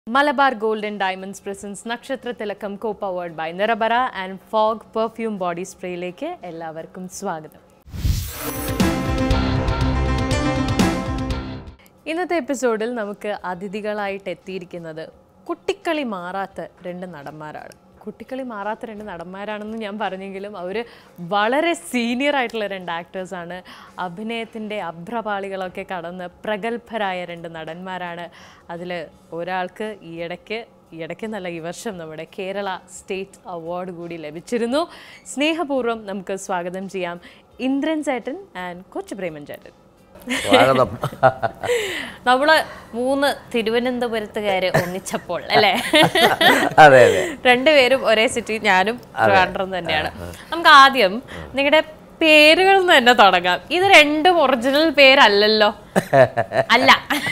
Malabar gold and diamonds presents Nakshatra Thilakkam co powered by Nirapara and Fog perfume body സ്പ്രേയിലേക്ക് എല്ലാവർക്കും സ്വാഗതം ഇന്നത്തെ എപ്പിസോഡിൽ നമുക്ക് അതിഥികളായിട്ട് എത്തിയിരിക്കുന്നത് കുട്ടിക്കളി മാറാത്ത രണ്ട് നടന്മാരാണ് കുട്ടിക്കളി മാറാത്ത രണ്ട് നടന്മാരാണെന്ന് ഞാൻ പറഞ്ഞെങ്കിലും അവർ വളരെ സീനിയർ ആയിട്ടുള്ള രണ്ട് ആക്ടേഴ്സാണ് അഭിനയത്തിൻ്റെ അഭ്രപാളികളൊക്കെ കടന്ന് പ്രഗത്ഭരായ രണ്ട് നടന്മാരാണ് അതിൽ ഒരാൾക്ക് ഈയിടയ്ക്ക് ഈയിടയ്ക്ക് നല്ല ഈ വർഷം നമ്മുടെ കേരള സ്റ്റേറ്റ് അവാർഡ് കൂടി ലഭിച്ചിരുന്നു സ്നേഹപൂർവ്വം നമുക്ക് സ്വാഗതം ചെയ്യാം ഇന്ദ്രൻ ചേട്ടൻ ആൻഡ് കൊച്ചു പ്രേമൻ ചേട്ടൻ സ്വാഗതം നമ്മള് മൂന്ന് തിരുവനന്തപുരത്തുകാര് ഒന്നിച്ചപ്പോൾ അല്ലേ അതെ അതെ രണ്ടുപേരും ഒരേ സിറ്റി ഞാനും ട്രിവാൻഡ്രം തന്നെയാണ് നമുക്ക് ആദ്യം നിങ്ങളുടെ പേരുകൾ തന്നെ തുടങ്ങാം ഇത് രണ്ടും ഒറിജിനൽ പേരല്ലല്ലോ അല്ല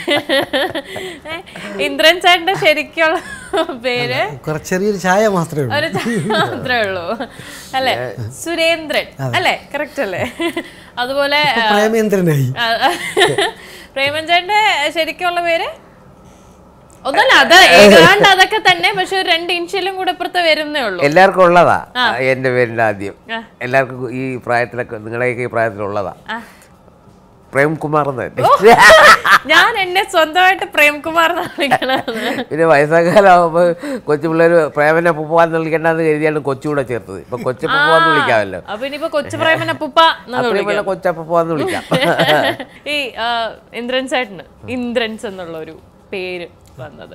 ഏ, ഇന്ദ്രൻ ചേട്ടന്റെ ശരിക്കുള്ള പേര് കുറച്ച് ചെറിയൊരു ചായ മാത്രമേ ഉള്ളൂ ഒരു മാത്രമേ ഉള്ളൂ അല്ലേ സുരേന്ദ്രൻ അല്ലേ കറക്റ്റ് അല്ലേ അതുപോലെ ആ, പ്രേമേന്ദ്രനായി ആ, പ്രേമൻ ചേട്ടന്റെ ശരിക്കുള്ള പേര് ഒന്നല്ല അത് ഏതാണ്ട് അതൊക്കെ തന്നെ പക്ഷെ ഒരു രണ്ട് ഇൻഷ്യലും കൂടെ ഇപ്പുറത്ത് വരുന്നേ ഉള്ളൂ എല്ലാവർക്കും ഉള്ളതാ എന്റെ പേരിന്റെ ആദ്യം എല്ലാവർക്കും ഈ പ്രായത്തിലൊക്കെ നിങ്ങളെയൊക്കെ ഈ പ്രായത്തിലുള്ളതാ പ്രേംകുമാർ എന്ന് തന്നെ ഞാൻ എന്നെ സ്വന്തമായിട്ട് പ്രേംകുമാർ എന്നാണ് വിളിക്കണത് പിന്നെ വയസ്സാകാലാവുമ്പോ കൊച്ചു പിള്ളേര് പ്രേമനെ പുപ്പാന്ന് വിളിക്കണ്ടെന്ന് കരുതിയാണ് കൊച്ചുകൂടെ ചേർത്തത് ഇപ്പൊ കൊച്ചപ്പൂന്ന് വിളിക്കാമല്ലോ അപ്പൊ ഇനിയിപ്പോ കൊച്ചു പ്രേമൻ അപ്പുപ്പ എന്നാണ് അത്രയും വിളിക്കുക വേണ്ട കൊച്ചപ്പൂന്ന് വിളിക്കാം ഈ ആ, ഇന്ദ്രൻ ചേട്ടന് ഇന്ദ്രൻസ് എന്നുള്ള ഒരു പേര് വന്നത്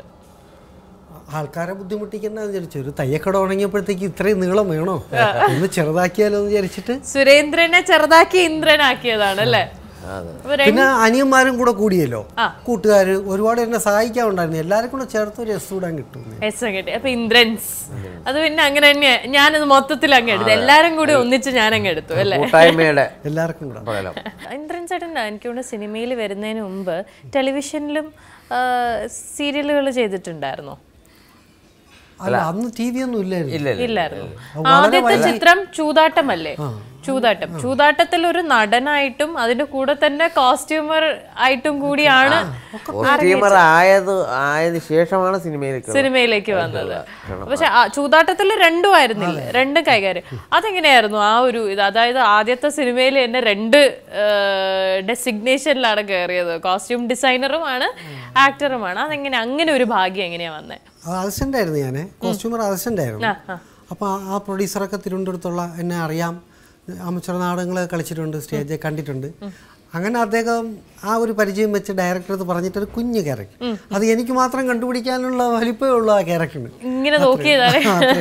ആൾക്കാരെ ബുദ്ധിമുട്ടിക്കണ്ടെന്ന് വിചാരിച്ചു ഒരു തയ്യക്കട ഉണങ്ങിയപ്പോഴത്തേക്ക് ഇത്രയും നീളം വേണോ ഒന്ന് ചെറുതാക്കിയാലോ എന്ന് വിചാരിച്ചിട്ട് സുരേന്ദ്രനെ ചെറുതാക്കി ഇന്ദ്രനാക്കിയതാണ് അല്ലേ അപ്പൊ രണ്ട് പിന്നെ അനിയന്മാരും കൂടെ കൂടിയല്ലോ ആ. കൂട്ടുകാർ ഒരുപാട് എന്നെ സഹായിക്കാറുണ്ടായിരുന്നു എല്ലാവരും കൂടെ ചേർത്ത് ഒരു എസ് കൂടാൻ കിട്ടും എസ് കിട്ടി അപ്പൊ ഇന്ദ്രൻസ് അത് പിന്നെ അങ്ങനെ തന്നെ ഞാനത് മൊത്തത്തിൽ അങ്ങ് എടുത്തു എല്ലാരും കൂടി ഒന്നിച്ച് ഞാൻ അങ്ങ് എടുത്തു അല്ലേ കൂട്ടായ്മയുടെ എല്ലാവർക്കും കൂടെ പറയലോ ഇന്ദ്രൻ ചേട്ടൻ എനിക്ക് തോന്നുന്നു സിനിമയിൽ വരുന്നതിന് മുമ്പ് ടെലിവിഷനിലും സീരിയലുകൾ ചെയ്തിട്ടുണ്ടായിരുന്നോ അല്ല അന്ന് ടി വി ഒന്നും ഇല്ലായിരുന്നു ഇല്ല ഇല്ല ഇല്ലായിരുന്നു ആദ്യത്തെ ചിത്രം ചൂതാട്ടമല്ലേ ചൂതാട്ടം ചൂതാട്ടത്തിൽ ഒരു നടനായിട്ടും അതിന്റെ കൂടെ തന്നെ കോസ്റ്റ്യൂമർ ആയിട്ടും കൂടിയാണ് കോസ്റ്റ്യൂമർ ആയത് ആയതിനു ശേഷമാണ് സിനിമയിലേക്ക് സിനിമയിലേക്ക് വന്നത് പക്ഷെ ആ ചൂതാട്ടത്തിൽ രണ്ടും ആയിരുന്നില്ല രണ്ടും കൈകാര്യം അതെങ്ങനെയായിരുന്നു ആ ഒരു ഇത് അതായത് ആദ്യത്തെ സിനിമയിൽ തന്നെ രണ്ട് ഡെസിഗ്നേഷനിലാണ് കയറിയത് കോസ്റ്റ്യൂം ഡിസൈനറുമാണ് ആക്ടറുമാണ് അതെങ്ങനെ അങ്ങനെ ഒരു ഭാഗ്യം എങ്ങനെയാ വന്നത് അസിസ്റ്റന്റ് ആയിരുന്നു ഞാൻ കോസ്റ്റ്യൂമർ അസിസ്റ്റന്റ് ആയിരുന്നു അപ്പോൾ ആ പ്രൊഡ്യൂസറൊക്കെ തിരുവനന്തപുരത്തുള്ള എന്നെ അറിയാം അമച്ചർ നാടകങ്ങൾ കളിച്ചിട്ടുണ്ട് സ്റ്റേജിൽ കണ്ടിട്ടുണ്ട് അങ്ങനെ അദ്ദേഹം ആ ഒരു പരിചയം വെച്ച് ഡയറക്ടർ അടുത്ത് പറഞ്ഞിട്ടൊരു കുഞ്ഞു ക്യാരക്ടർ അത് എനിക്ക് മാത്രം കണ്ടുപിടിക്കാനുള്ള വലിപ്പമേ ഉള്ളൂ ആ ക്യാരക്ടറിന് ഇങ്ങനെ നോക്കിയതാണ്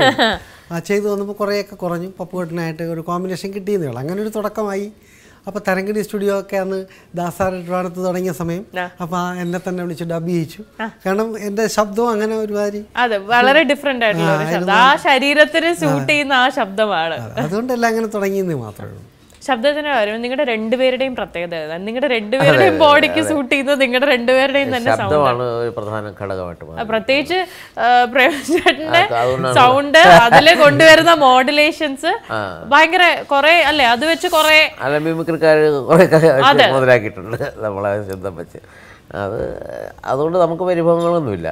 ആ ചെയ്തു വന്നപ്പോൾ കുറേയൊക്കെ കുറഞ്ഞു പപ്പുകെട്ടിനായിട്ട് ഒരു കോമ്പിനേഷൻ കിട്ടിയെന്നേ ഉള്ളൂ അങ്ങനെ ഒരു തുടക്കമായി അപ്പോൾ തരങ്കടി സ്റ്റുഡിയോ ഒക്കെ അന്ന് ദാസാർ ട്രിവാണത്ത് തുടങ്ങിയ സമയം അപ്പോൾ ആ എന്നെ തന്നെ വിളിച്ച് ഡബ് ചെയ്യിച്ചു കാരണം എൻ്റെ ശബ്ദവും അങ്ങനെ ഒരുമാതിരി അതെ വളരെ ഡിഫറെന്റ് ആയിട്ടുള്ള ഒരു ശബ്ദം ആ ശരീരത്തിന് സൂട്ട് ചെയ്യുന്ന ആ ശബ്ദമാണ് അതുകൊണ്ടെല്ലാം അങ്ങനെ തുടങ്ങിയെന്നേ മാത്രമേ ഉള്ളൂ ശബ്ദത്തിന് കാര്യം നിങ്ങളുടെ രണ്ടുപേരുടെയും പ്രത്യേകത ഏതാണ്? നിങ്ങളുടെ രണ്ടുപേരുടെയും ബോഡിക്ക് സൂട്ട് ചെയ്യുന്നത് നിങ്ങളുടെ രണ്ടുപേരുടെയും തന്നെ സൗണ്ട് ശബ്ദമാണ് ഒരു പ്രധാന ഘടകമായിട്ട് മാറുന്നത്. പ്രത്യേകിച്ച് പ്രേമചേട്ടന്റെ അത് അതുകൊണ്ടാണ് സൗണ്ട് അതില് കൊണ്ടുവരുന്ന മോഡുലേഷൻസ് ഭയങ്കര കൊറേ അല്ലെ അത് വെച്ച് കൊറേ അല്ല മിമിക്രിക്കാർ കുറേ മുതലാക്കിയിട്ടുണ്ട് നമ്മളെ ശബ്ദം വെച്ച് അത് അതുകൊണ്ട് നമുക്ക് പരിഭവങ്ങളൊന്നുമില്ല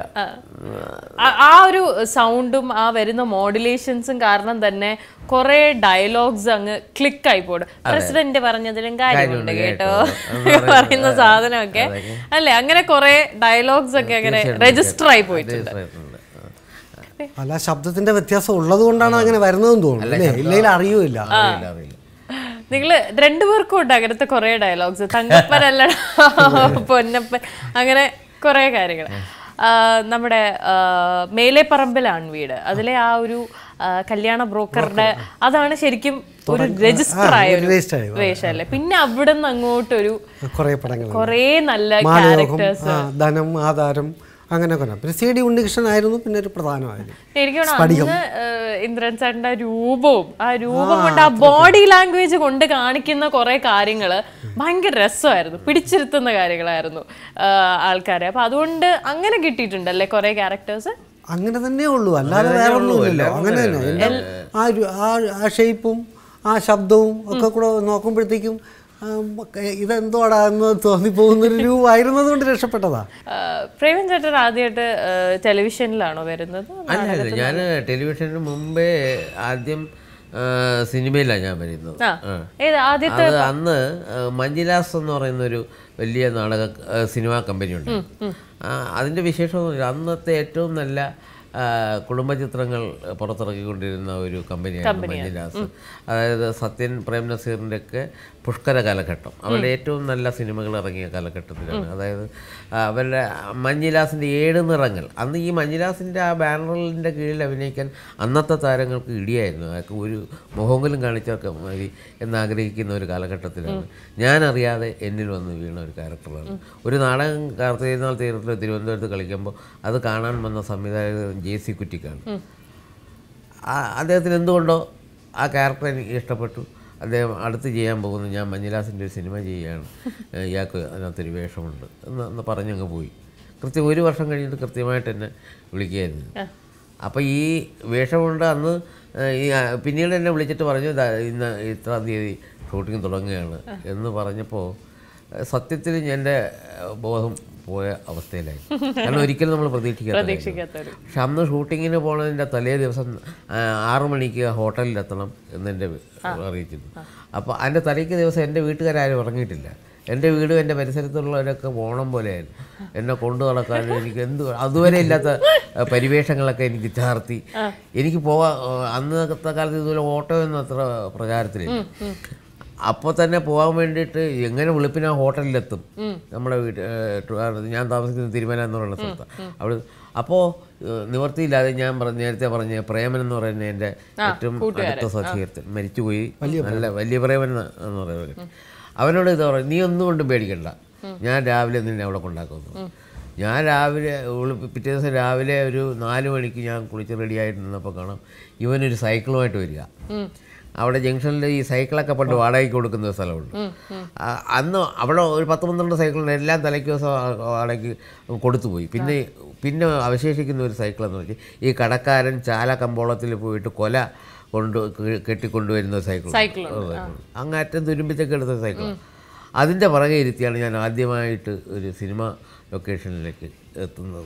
ആ- ആ ഒരു സൗണ്ടും ആ വരുന്ന മോഡുലേഷൻസും കാരണം തന്നെ കുറെ ഡയലോഗ്സ് അങ്ങ് ക്ലിക്ക് ആയി പോടും പ്രസിഡന്റ് പറഞ്ഞതിലും കാര്യമുണ്ട് കേട്ടോ പറയുന്ന സാധനമൊക്കെ അല്ലെ അങ്ങനെ കുറെ ഡയലോഗ്സ് ഒക്കെ അങ്ങനെ രജിസ്റ്റർ ആയി പോയിട്ടുണ്ട് അല്ല ശബ്ദത്തിന്റെ വ്യത്യാസം ഉള്ളത് കൊണ്ടാണ് അങ്ങനെ വരുന്നതെന്ന് തോന്നുന്നു അല്ലേ ഇല്ലെങ്കിൽ അറിയൂല അറിയില്ല അറിയില്ല നിങ്ങള് രണ്ടുപേർക്കും ഉണ്ട് അങ്ങനത്തെ കുറെ ഡയലോഗ്സ് തങ്കപ്പനല്ല പൊന്നപ്പൻ അങ്ങനെ കുറെ കാര്യങ്ങൾ നമ്മുടെ ആ, മേലെപ്പറമ്പിലാണ് വീട് അതിലെ ആ ഒരു ആ, കല്യാണ ബ്രോക്കറുടെ അതാണ് ശരിക്കും ഒരു രജിസ്റ്റർ ആയ ഒരു register ആയി. വേഷമല്ലേ പിന്നെ അവിടെ നിന്ന് അങ്ങോട്ടൊരു കുറേ പടങ്ങൾ കുറേ നല്ല മാനയോഗം ക്യാരക്ടേഴ്സ് ആ, ധനം ആധാരം അങ്ങനെ കുറെ പിന്നെ സി ഡി ഉണ്ണികൃഷ്ണൻ ആയിരുന്നു പിന്നെ ഒരു പ്രധാനമായിരുന്നു എനിക്ക് തോന്നുന്നു അന്ന് ഏഹ്, ഇന്ദ്രൻ സാറിന്റെ ആ രൂപവും ആ രൂപം കൊണ്ട് ആ ബോഡി ലാംഗ്വേജ് കൊണ്ട് കാണിക്കുന്ന കുറെ കാര്യങ്ങള് ഭയങ്കര രസമായിരുന്നു പിടിച്ചിരുത്തുന്ന കാര്യങ്ങളായിരുന്നു ആഹ്, ആൾക്കാരെ അപ്പൊ അതുകൊണ്ട് അങ്ങനെ കിട്ടിയിട്ടുണ്ടല്ലേ കുറെ ക്യാരക്ടേഴ്സ് അങ്ങനെ തന്നെ ഉള്ളൂ അല്ലാതെ വേറെ ഒന്നുമില്ലല്ലോ അങ്ങനെ തന്നെ എല്ലാം ആ ഒരു- ആ ആ ഷേപ്പും ആ ശബ്ദവും ഒക്കെ കൂടെ നോക്കുമ്പോഴത്തേക്കും ഇതെന്തോടാ എന്ന് തോന്നിപ്പോകുന്നൊരു രൂപമായിരുന്നത് കൊണ്ട് രക്ഷപ്പെട്ടതാ ആ, പ്രേമൻ ചേട്ടൻ ആദ്യമായിട്ട് ടെലിവിഷനിലാണോ വരുന്നത് അല്ല അല്ല ഞാൻ ടെലിവിഷന് മുമ്പേ ആദ്യം ആ, സിനിമയിലാണ് ഞാൻ വരുന്നത് ആ ആ. ഏത് ആദ്യത്തെ അത് അന്ന് ആ, മഞ്ജിലാസ് എന്ന് പറയുന്ന ഒരു വലിയ നാടക ആ, സിനിമാ കമ്പനി ഉണ്ട് ആ, അതിൻ്റെ വിശേഷം അന്നത്തെ ഏറ്റവും നല്ല ആ, കുടുംബചിത്രങ്ങൾ പുറത്തിറക്കിക്കൊണ്ടിരുന്ന ഒരു കമ്പനിയാണ് മഞ്ജിലാസ് അതായത് സത്യൻ പ്രേം നസീറിൻ്റെ ഒക്കെ പുഷ്കര കാലഘട്ടം അവരുടെ ഏറ്റവും നല്ല സിനിമകൾ ഇറങ്ങിയ കാലഘട്ടത്തിലാണ് അതായത് ആ, അവരുടെ മഞ്ഞിലാസിൻ്റെ ഏഴ് നിറങ്ങൾ അന്ന് ഈ മഞ്ഞിലാസിൻ്റെ ആ ബാനറിൻ്റെ കീഴിൽ അഭിനയിക്കാൻ അന്നത്തെ താരങ്ങൾക്ക് ഇടിയായിരുന്നു അതൊക്കെ ഒരു മുഖമെങ്കിലും കാണിച്ചൊക്കെ മതി എന്നാഗ്രഹിക്കുന്ന ഒരു കാലഘട്ടത്തിലാണ് ഞാനറിയാതെ എന്നിൽ വന്ന് വീണ ഒരു ക്യാരക്ടറാണ് ഒരു നാടകം കാർത്തികനാൾ തീരത്തിൽ തിരുവനന്തപുരത്ത് കളിക്കുമ്പോൾ അത് കാണാൻ വന്ന സംവിധായകൻ ജെ സി കുറ്റിക്കാണ് ആ അദ്ദേഹത്തിന് എന്തുകൊണ്ടോ ആ ക്യാരക്ടർ എനിക്ക് ഇഷ്ടപ്പെട്ടു അദ്ദേഹം അടുത്ത് ചെയ്യാൻ പോകുന്നു ഞാൻ മഞ്ഞിലാസിൻ്റെ ഒരു സിനിമ ചെയ്യുകയാണ് ഏഹ് ഇയാൾക്ക് അതിനകത്തൊരു വേഷമുണ്ട് എന്ന് എന്ന് പറഞ്ഞങ്ങ് പോയി കൃത്യം ഒരു വർഷം കഴിഞ്ഞിട്ട് കൃത്യമായിട്ട് എന്നെ വിളിക്കുകയായിരുന്നു അപ്പോൾ ഈ വേഷമുണ്ട് അന്ന് ഏഹ് ഈ ആ, പിന്നീട് എന്നെ വിളിച്ചിട്ട് പറഞ്ഞു "ദാ ഇന്ന് ഇത്രാം തീയതി ഷൂട്ടിംഗ് തുടങ്ങുകയാണ് എന്ന് പറഞ്ഞപ്പോൾ ഏഹ് സത്യത്തിൽ എൻ്റെ ഏഹ് ബോധം പോയ അവസ്ഥയിലായി കാരണം ഒരിക്കലും നമ്മൾ പ്രതീക്ഷിക്കാത്ത പ്രതീക്ഷിക്കാത്തൊരു പക്ഷെ അന്ന് ഷൂട്ടിങ്ങിന് പോണതിൻ്റെ തലേ ദിവസം ആ, ആറ് മണിക്ക് ഹോട്ടലിലെത്തണം എന്നെൻ്റെ അറിയിച്ചിരുന്നു അപ്പോൾ അതിൻ്റെ തലേക്ക് ദിവസം എൻ്റെ വീട്ടുകാരും ഉറങ്ങിയിട്ടില്ല എൻ്റെ വീടും എൻ്റെ പരിസരത്തുള്ളവരൊക്കെ ഓണം പോലെയായിരുന്നു എന്നെ കൊണ്ടു നടക്കാൻ എനിക്ക് എന്ത് അതുവരെ ഇല്ലാത്ത ആ, പരിവേഷങ്ങളൊക്കെ എനിക്ക് ചാർത്തി എനിക്ക് പോവാ അന്നത്തെ കാലത്ത് ഇതുപോലെ ഓട്ടോ ഒന്നും അത്ര പ്രചാരത്തിലില്ല അപ്പോൾ തന്നെ പോകാൻ വേണ്ടിയിട്ട് എങ്ങനെ വെളുപ്പിന് ആ ഹോട്ടലിലെത്തും നമ്മുടെ വീട്ട് ഏഹ് ട്രിവാൻഡ്രത്ത് ഞാൻ താമസിക്കുന്ന തിരുമല എന്ന് പറയുന്ന സ്ഥലത്താണ് അവിടെ അപ്പോൾ നിവർത്തിയില്ലാതെ ഞാൻ പറഞ്ഞ നേരത്തെ പറഞ്ഞ പ്രേമൻ എന്ന് പറയുന്ന എൻ്റെ ഏറ്റവും അടുത്ത സഹീർത്തൻ മരിച്ചുപോയി നല്ല വലിയ പ്രേമൻ എന്ന് എന്ന് പറയുന്നത് അവനോട് ഇത് പറയും നീ ഒന്നും കൊണ്ടും പേടിക്കണ്ട ഞാൻ രാവിലെ നിന്നെ അവിടെ കൊണ്ടാക്കുന്നു ഞാൻ രാവിലെ ഉളി- പിറ്റേ ദിവസം രാവിലെ ഒരു നാല് മണിക്ക് ഞാൻ കുളിച്ച് റെഡിയായിട്ട് നിന്നപ്പോൾ കാണാം ഇവനൊരു സൈക്കിളുമായിട്ട് വരിക അവിടെ ജംഗ്ഷനിൽ ഈ സൈക്കിളൊക്കെ പണ്ട് വാടകയ്ക്ക് കൊടുക്കുന്ന ഒരു സ്ഥലമുണ്ട് ആ, അന്ന് അവിടെ ഒരു പത്ത് പന്ത്രണ്ട് സൈക്കിളിന് എല്ലാം തലയ്ക്ക് ദിവസം വാടകയ്ക്ക് കൊടുത്തു പോയി പിന്നെ പിന്നെ അവശേഷിക്കുന്ന ഒരു സൈക്കിൾ എന്ന് വെച്ചാൽ ഈ കടക്കാരൻ ചാല കമ്പോളത്തിൽ പോയിട്ട് കൊല കൊണ്ട് കെ- കെട്ടിക്കൊണ്ടുവരുന്ന ഒരു സൈക്കിൾ സൈക്കിളുണ്ട്, അങ്ങേറ്റം തുരുമ്പിച്ചൊക്കെ എടുത്ത സൈക്കിൾ അതിൻ്റെ പുറകെ ഇരുത്തിയാണ് ഞാൻ ആദ്യമായിട്ട് ഒരു സിനിമ ലൊക്കേഷനിലേക്ക് എത്തുന്നത്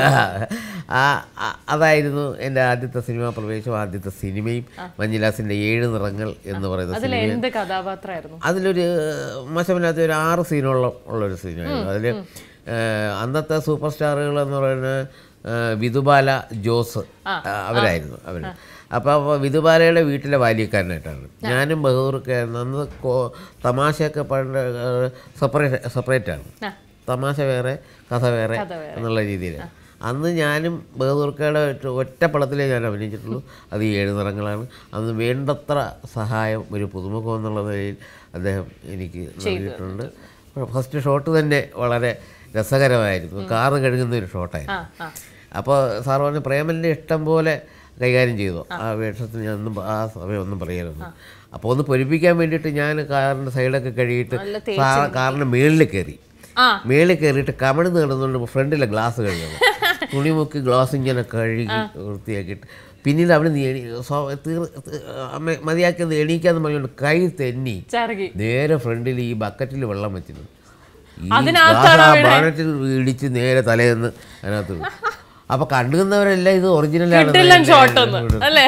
ആ ആ- അതായിരുന്നു എൻ്റെ ആദ്യത്തെ സിനിമാ പ്രവേശം ആദ്യത്തെ സിനിമയും മഞ്ഞിലാസിൻ്റെ ഏഴ് നിറങ്ങൾ എന്ന് പറയുന്ന അതിൽ സിനിമ എന്ത് കഥാപാത്രമായിരുന്നു അതിലൊരു മോശമില്ലാത്ത ഒരു ആറ് സീനോളം ഉള്ളൊരു സിനിമയായിരുന്നു അതിൽ അന്നത്തെ സൂപ്പർ സ്റ്റാറുകൾ എന്ന് പറയുന്നത് ആ, വിധുബാല ജോസ് ആ, അവരായിരുന്നു അവർ അപ്പോൾ വിധുബാലയുടെ വീട്ടിലെ ബാല്യക്കാരനായിട്ടാണ് ഞാനും ബഹദൂർക്ക് അന്ന് കോ- തമാശയൊക്കെ പണ്ട് സെപ്പറേറ്റ് സെപ്പറേറ്റാണ് തമാശ വേറെ കഥ വേറെ എന്നുള്ള രീതിയിൽ അന്ന് ഞാനും ബഹദൂർക്കയുടെ ഒറ്റപ്പടത്തിലേ ഞാൻ അഭിനയിച്ചിട്ടുള്ളൂ അത് ഈ ഏഴ് നിറങ്ങളാണ് അന്ന് വേണ്ടത്ര സഹായം ഒരു പുതുമുഖം എന്നുള്ള നിലയിൽ അദ്ദേഹം എനിക്ക് നൽകിയിട്ടുണ്ട് ഫസ്റ്റ് ഷോട്ട് തന്നെ വളരെ രസകരമായിരുന്നു കാറ് കഴുകുന്ന ഒരു ഷോട്ടായിരുന്നു ആ അപ്പോൾ സാർ പറഞ്ഞ പ്രേമൻ്റെ ഇഷ്ടം പോലെ കൈകാര്യം ചെയ്തു ആ വേഷത്തിന് ഞാൻ ഒന്നും ആ സമയം ഒന്നും പറയരുത് അപ്പോൾ ഒന്ന് പൊരിപ്പിക്കാൻ വേണ്ടിയിട്ട് ഞാൻ കാറിൻ്റെ സൈഡൊക്കെ കഴുകിയിട്ട് സാ- കാറിൻ്റെ മേളിൽ കയറി ആ. മേളിൽ കയറിയിട്ട് കമിഴ്ന്ന് കിടന്നുകൊണ്ട് ഫ്രണ്ടിലെ ഗ്ലാസ് കഴുകുന്നത് തുണി മുക്കി ഗ്ലാസ് ഇങ്ങനെ കഴുകി വൃത്തിയാക്കിയിട്ട് പിന്നീട് അവിടെ നിന്ന് എണീ സ്വ- തീർ- ത- അമ്മ മതിയാക്കിയത് എണീക്കാന്ന് പറഞ്ഞുകൊണ്ട് കൈ തെന്നി ചറുകി നേരെ ഫ്രണ്ടിൽ ഈ ബക്കറ്റിൽ വെള്ളം വെച്ചിരുന്നു ഈ അതിനകത്താണോ ഗ്ലാസ് ആ ബാനറ്റിൽ ഇടിച്ച് നേരെ തലേന്ന് അതിനകത്ത് വീണു. അപ്പൊ കണ്ടുന്നവരെല്ലാം ഇത് കിടിലൻ shot ഒന്ന്, അല്ലേ?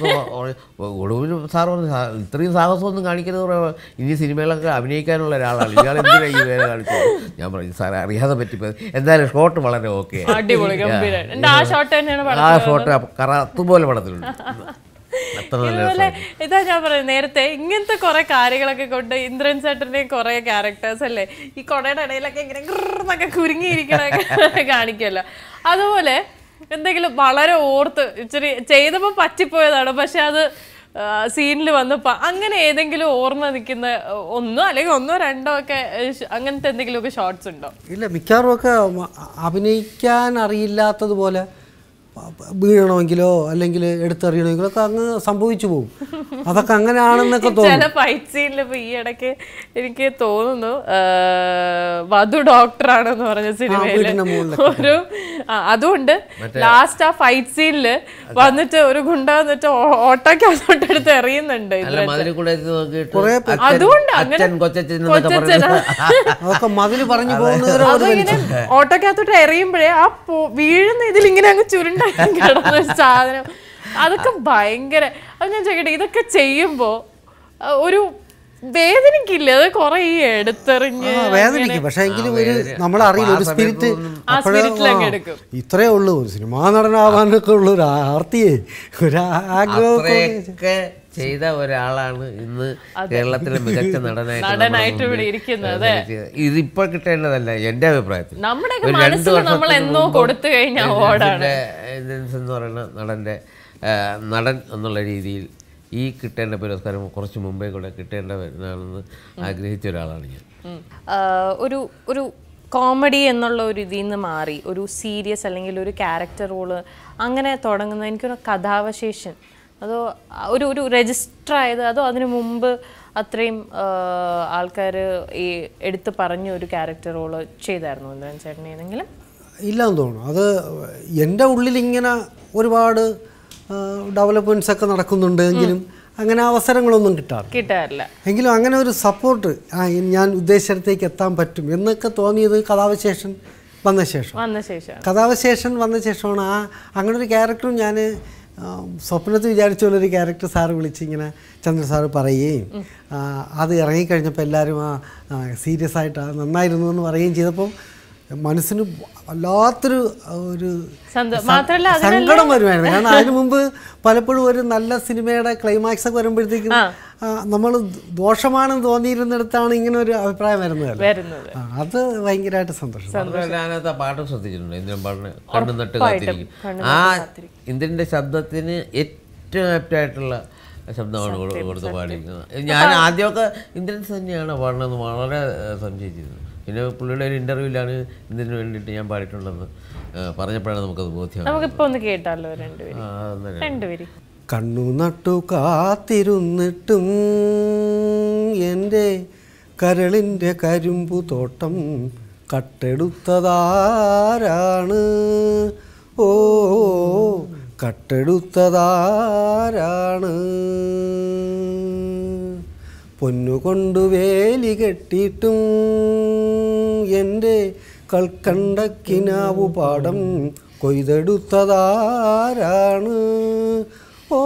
ഒടുവിൽ സാർ പറഞ്ഞു "സാ- ഇത്രയും സാഹസമൊന്നും കാണിക്കരുത് പറയാ. ഇനി സിനിമകളൊക്കെ അഭിനയിക്കാനുള്ള ഒരാളാണ് ഇയാൾ എന്തിനാ ഈ വേല കാണിച്ചത് ഞാൻ പറഞ്ഞു സാറേ അറിയാതെ പറ്റിപ്പോ എന്തായാലും ഷോട്ട് വളരെ ഓക്കെ അടിപൊളി ഗംഭീരം എന്റെ ആ ഷോട്ട് തന്നെയാണ് ആ പടത്തിൽ ഷോട്ട് കറത്തുപോലെ പടത്തിലുണ്ട് അത്ര നല്ല ഇതുപോലെ ഇതാ ഞാൻ പറയുന്നത് നേരത്തെ ഇങ്ങനത്തെ കുറെ കാര്യങ്ങളൊക്കെ കൊണ്ട് ഇന്ദ്രൻ ചേട്ടന്റെ കുറെ ക്യാരക്ടേഴ്സ് അല്ലേ ഈ കൊടയുടെ ഇടയിലൊക്കെ ഇങ്ങനെ ഗ്രന്നൊക്കെ കുരുങ്ങിയിരിക്കണൊക്കെ കാണിക്കുമല്ലോ അതുപോലെ എന്തെങ്കിലും വളരെ ഓർത്ത് ഇച്ചിരി ചെയ്തപ്പോൾ പറ്റിപ്പോയതാണ് പക്ഷെ അത് സീനിൽ വന്നപ്പോൾ അങ്ങനെ ഏതെങ്കിലും ഓർമ്മ നിൽക്കുന്ന ഒന്നോ അല്ലെങ്കിൽ ഒന്നോ രണ്ടോ ഒക്കെ ഏഹ്, ഷ്- അങ്ങനത്തെ എന്തെങ്കിലുമൊക്കെ ഷോർട്സ് ഉണ്ടോ ഇല്ല മിക്കവാറും ഒക്കെ മ- അഭിനയിക്കാൻ അറിയില്ലാത്തതുപോലെ വീഴണമെങ്കിലോ അല്ലെങ്കിൽ എടുത്തെറിയണമെങ്കിലോ ഒക്കെ അങ്ങ് സംഭവിച്ചു പോകും അതൊക്കെ അങ്ങനെയാണെന്നൊക്കെ തോന്നും ചില ഫൈറ്റ് സീനിൽ ഇപ്പൊ ഈ ഇടയ്ക്ക് എനിക്ക് തോന്നുന്നു ആ, വധു ഡോക്ടറാണെന്ന് പറഞ്ഞ സിനിമയില് വീടിന്റെ മുകളിൽ ഒരു ആ, അതുകൊണ്ട് ലാസ്റ്റ് ആ ഫൈറ്റ് സീനില് വന്നിട്ട് ഒരു ഗുണ്ട വന്നിട്ട് ഓ- ഓട്ടോക്കകത്തോട്ട് എടുത്ത് എറിയുന്നുണ്ട് അല്ല മതിൽ കൂടെ എത്തി നോക്കിയിട്ട് കുറേ അച്ഛൻ- അതുകൊണ്ട് അങ്ങനെ അച്ഛൻ കൊച്ചച്ഛൻ എന്നൊക്കെ കൊച്ചച്ഛനാ. പറഞ്ഞ് അതൊക്കെ മതിൽ പറഞ്ഞു പോകുന്നത് അതിങ്ങനെ ഓട്ടോക്കകത്തോട്ട് എറിയുമ്പോഴേ ആ പോ- വീഴുന്ന ഇതിൽ ഇങ്ങനെ അങ്ങ് ചുരുണ്ടായി കിടന്ന ഒരു സാധനം അതൊക്കെ ഭയങ്കര അത് ഞാൻ ചോദിക്കട്ടെ ഇതൊക്കെ ചെയ്യുമ്പോ ആ, ഒരു വേദനിക്കില്ല അത് കൊറേ ഈ എടുത്തെറിഞ്ഞ് വേദനിക്കും പക്ഷെ എങ്കിലും ഒരു നമ്മളറിയില്ല ഒരു സ്പിരിറ്റ് ആ സ്പിരിറ്റിലങ്ങ് എടുക്കും ഇത്രേ ഉള്ളൂ ഒരു സിനിമാ നടനാവാനൊക്കെ ഉള്ള ഒരു ആർത്തിയേ ഒരു ആഗ്രഹം അത്രയൊക്കെ ചെയ്ത ഒരാളാണ് ഇന്ന് കേരളത്തിലെ മികച്ച നടനായിട്ട് നമ്മുടെ നടനായിട്ട് ഇവിടെ മുമ്പിൽ ഇരിക്കുന്നത്. സെലക്ട് ഇതിപ്പോ കിട്ടേണ്ടതല്ല എന്റെ അഭിപ്രായത്തിൽ നമ്മുടെയൊക്കെ ഒരു രണ്ട് മനസ്സിൽ നമ്മൾ വർഷത്തിന് എന്നോ മുമ്പ് കൊടുത്തു കഴിഞ്ഞ അവാർഡാണ് ഇതിന്റെ ഇന്ത്യൻസ് എന്ന് പറയുന്ന നടന്റെ ആ, നടൻ എന്നുള്ള രീതിയിൽ ഈ കിട്ടേണ്ട പുരസ്കാരം കുറച്ച് മുമ്പേ കൂടെ കിട്ടേണ്ടവനാണെന്ന് ആഗ്രഹിച്ച ഒരാളാണ് ഞാൻ ഉം. ആ, ഒരു ഒരു കോമഡി എന്നുള്ള ഒരു ഇതിൽ നിന്ന് മാറി ഒരു സീരിയസ് അല്ലെങ്കിൽ ഒരു ക്യാരക്ടർ റോള് അങ്ങനെ തുടങ്ങുന്ന എനിക്കൊരു കഥാവശേഷൻ അതോ ആ, ഒരു ഒരു രജിസ്റ്റർ ആയത് അതോ അതിനു മുമ്പ് അത്രയും ആൾക്കാർ ഈ എടുത്ത് പറഞ്ഞ ഒരു ക്യാരക്ടർ റോള് ചെയ്തായിരുന്നു ഇന്ദ്രൻ ചേട്ടൻ ഏതെങ്കിലും ഇല്ലെന്ന് തോന്നുന്നു അത് എൻ്റെ ഉള്ളിൽ ഇങ്ങനെ ഒരുപാട് ഡെവലപ്മെൻറ്റ്സ് ഒക്കെ നടക്കുന്നുണ്ട് എങ്കിലും അങ്ങനെ അവസരങ്ങളൊന്നും കിട്ടാറില്ല കിട്ടാറില്ല എങ്കിലും അങ്ങനെ ഒരു സപ്പോർട്ട് ഞാൻ ഉദ്ദേശത്തിലേക്ക് എത്താൻ പറ്റും എന്നൊക്കെ തോന്നിയത് കഥാവശേഷൻ വന്ന ശേഷം വന്ന ശേഷം കഥാവശേഷൻ വന്ന ശേഷമാണ് ആ അങ്ങനെ ഒരു ക്യാരക്ടറും ഞാൻ സ്വപ്നത്തിൽ വിചാരിച്ച പോലെ ഒരു ക്യാരക്ടർ സാറ് വിളിച്ച് ഇങ്ങനെ ചന്ദ്ര സാറ് പറയുകയും ആ, അത് ഇറങ്ങിക്കഴിഞ്ഞപ്പോൾ എല്ലാവരും ആ സീരിയസ് ആയിട്ട് ആ നന്നായിരുന്നു എന്ന് പറയുകയും ചെയ്തപ്പോൾ മനസ്സിന് വല്ലാത്തൊരു ഒരു സന്തോ- സ- മാത്രല്ല സങ്കടം വരുമായിരുന്നു കാരണം അതിനു മുമ്പ് പലപ്പോഴും ഒരു നല്ല സിനിമയുടെ ക്ലൈമാക്സ് ഒക്കെ വരുമ്പോഴത്തേക്കും നമ്മൾ ദോഷമാണെന്ന് തോന്നിയിരുന്നിടത്താണ് ഇങ്ങനെ ഒരു അഭിപ്രായം വരുന്നത് വരുന്നത് ആ, അത് ഭയങ്കരമായിട്ട് സന്തോഷം മാത്രമല്ല അതിനകത്ത് ആ പാട്ട് ശ്രദ്ധിച്ചിട്ടുണ്ട് ഇന്ദ്രൻ പാടിന് കണ്ണു നട്ട് കാത്തിരിക്കും ആ ഇന്ദ്രന്റെ ശബ്ദത്തിന് ഏറ്റവും ആപ്റ്റായിട്ടുള്ള ശബ്ദമാണ് കൊടു- കൊടുത്ത് പാടിയിരിക്കുന്നത് ഞാൻ ആദ്യമൊക്കെ ഇന്ദ്രൻസ് തന്നെയാണ് പാടുന്നത് വളരെ ഏഹ്, സംശയിച്ചിരുന്നു പിന്നെ പുള്ളിയുടെ ഒരു ഇൻ്റർവ്യൂവിലാണ് ഇതിന് വേണ്ടിയിട്ട് ഞാൻ പാടിയിട്ടുണ്ടെന്ന് ഏഹ്, പറഞ്ഞപ്പോഴാണ് നമുക്കത് ബോധ്യമാണ് നമുക്കിപ്പോ ഒന്ന് കേട്ടാലോ രണ്ടുപേരും ആ, അന്നേരം രണ്ടുപേരും കണ്ണു നട്ടു കാത്തിരുന്നിട്ടും എൻ്റെ കരളിൻ്റെ കരിമ്പു തോട്ടം കട്ടെടുത്തതാരാണ് ഓ കട്ടെടുത്തതാരാണ് പൊന്നുകൊണ്ടു വേലി കെട്ടിയിട്ടും എൻ്റെ കൽക്കണ്ടക്കിനാവു പാടം കൊയ്തെടുത്തതാരാണ് ഓ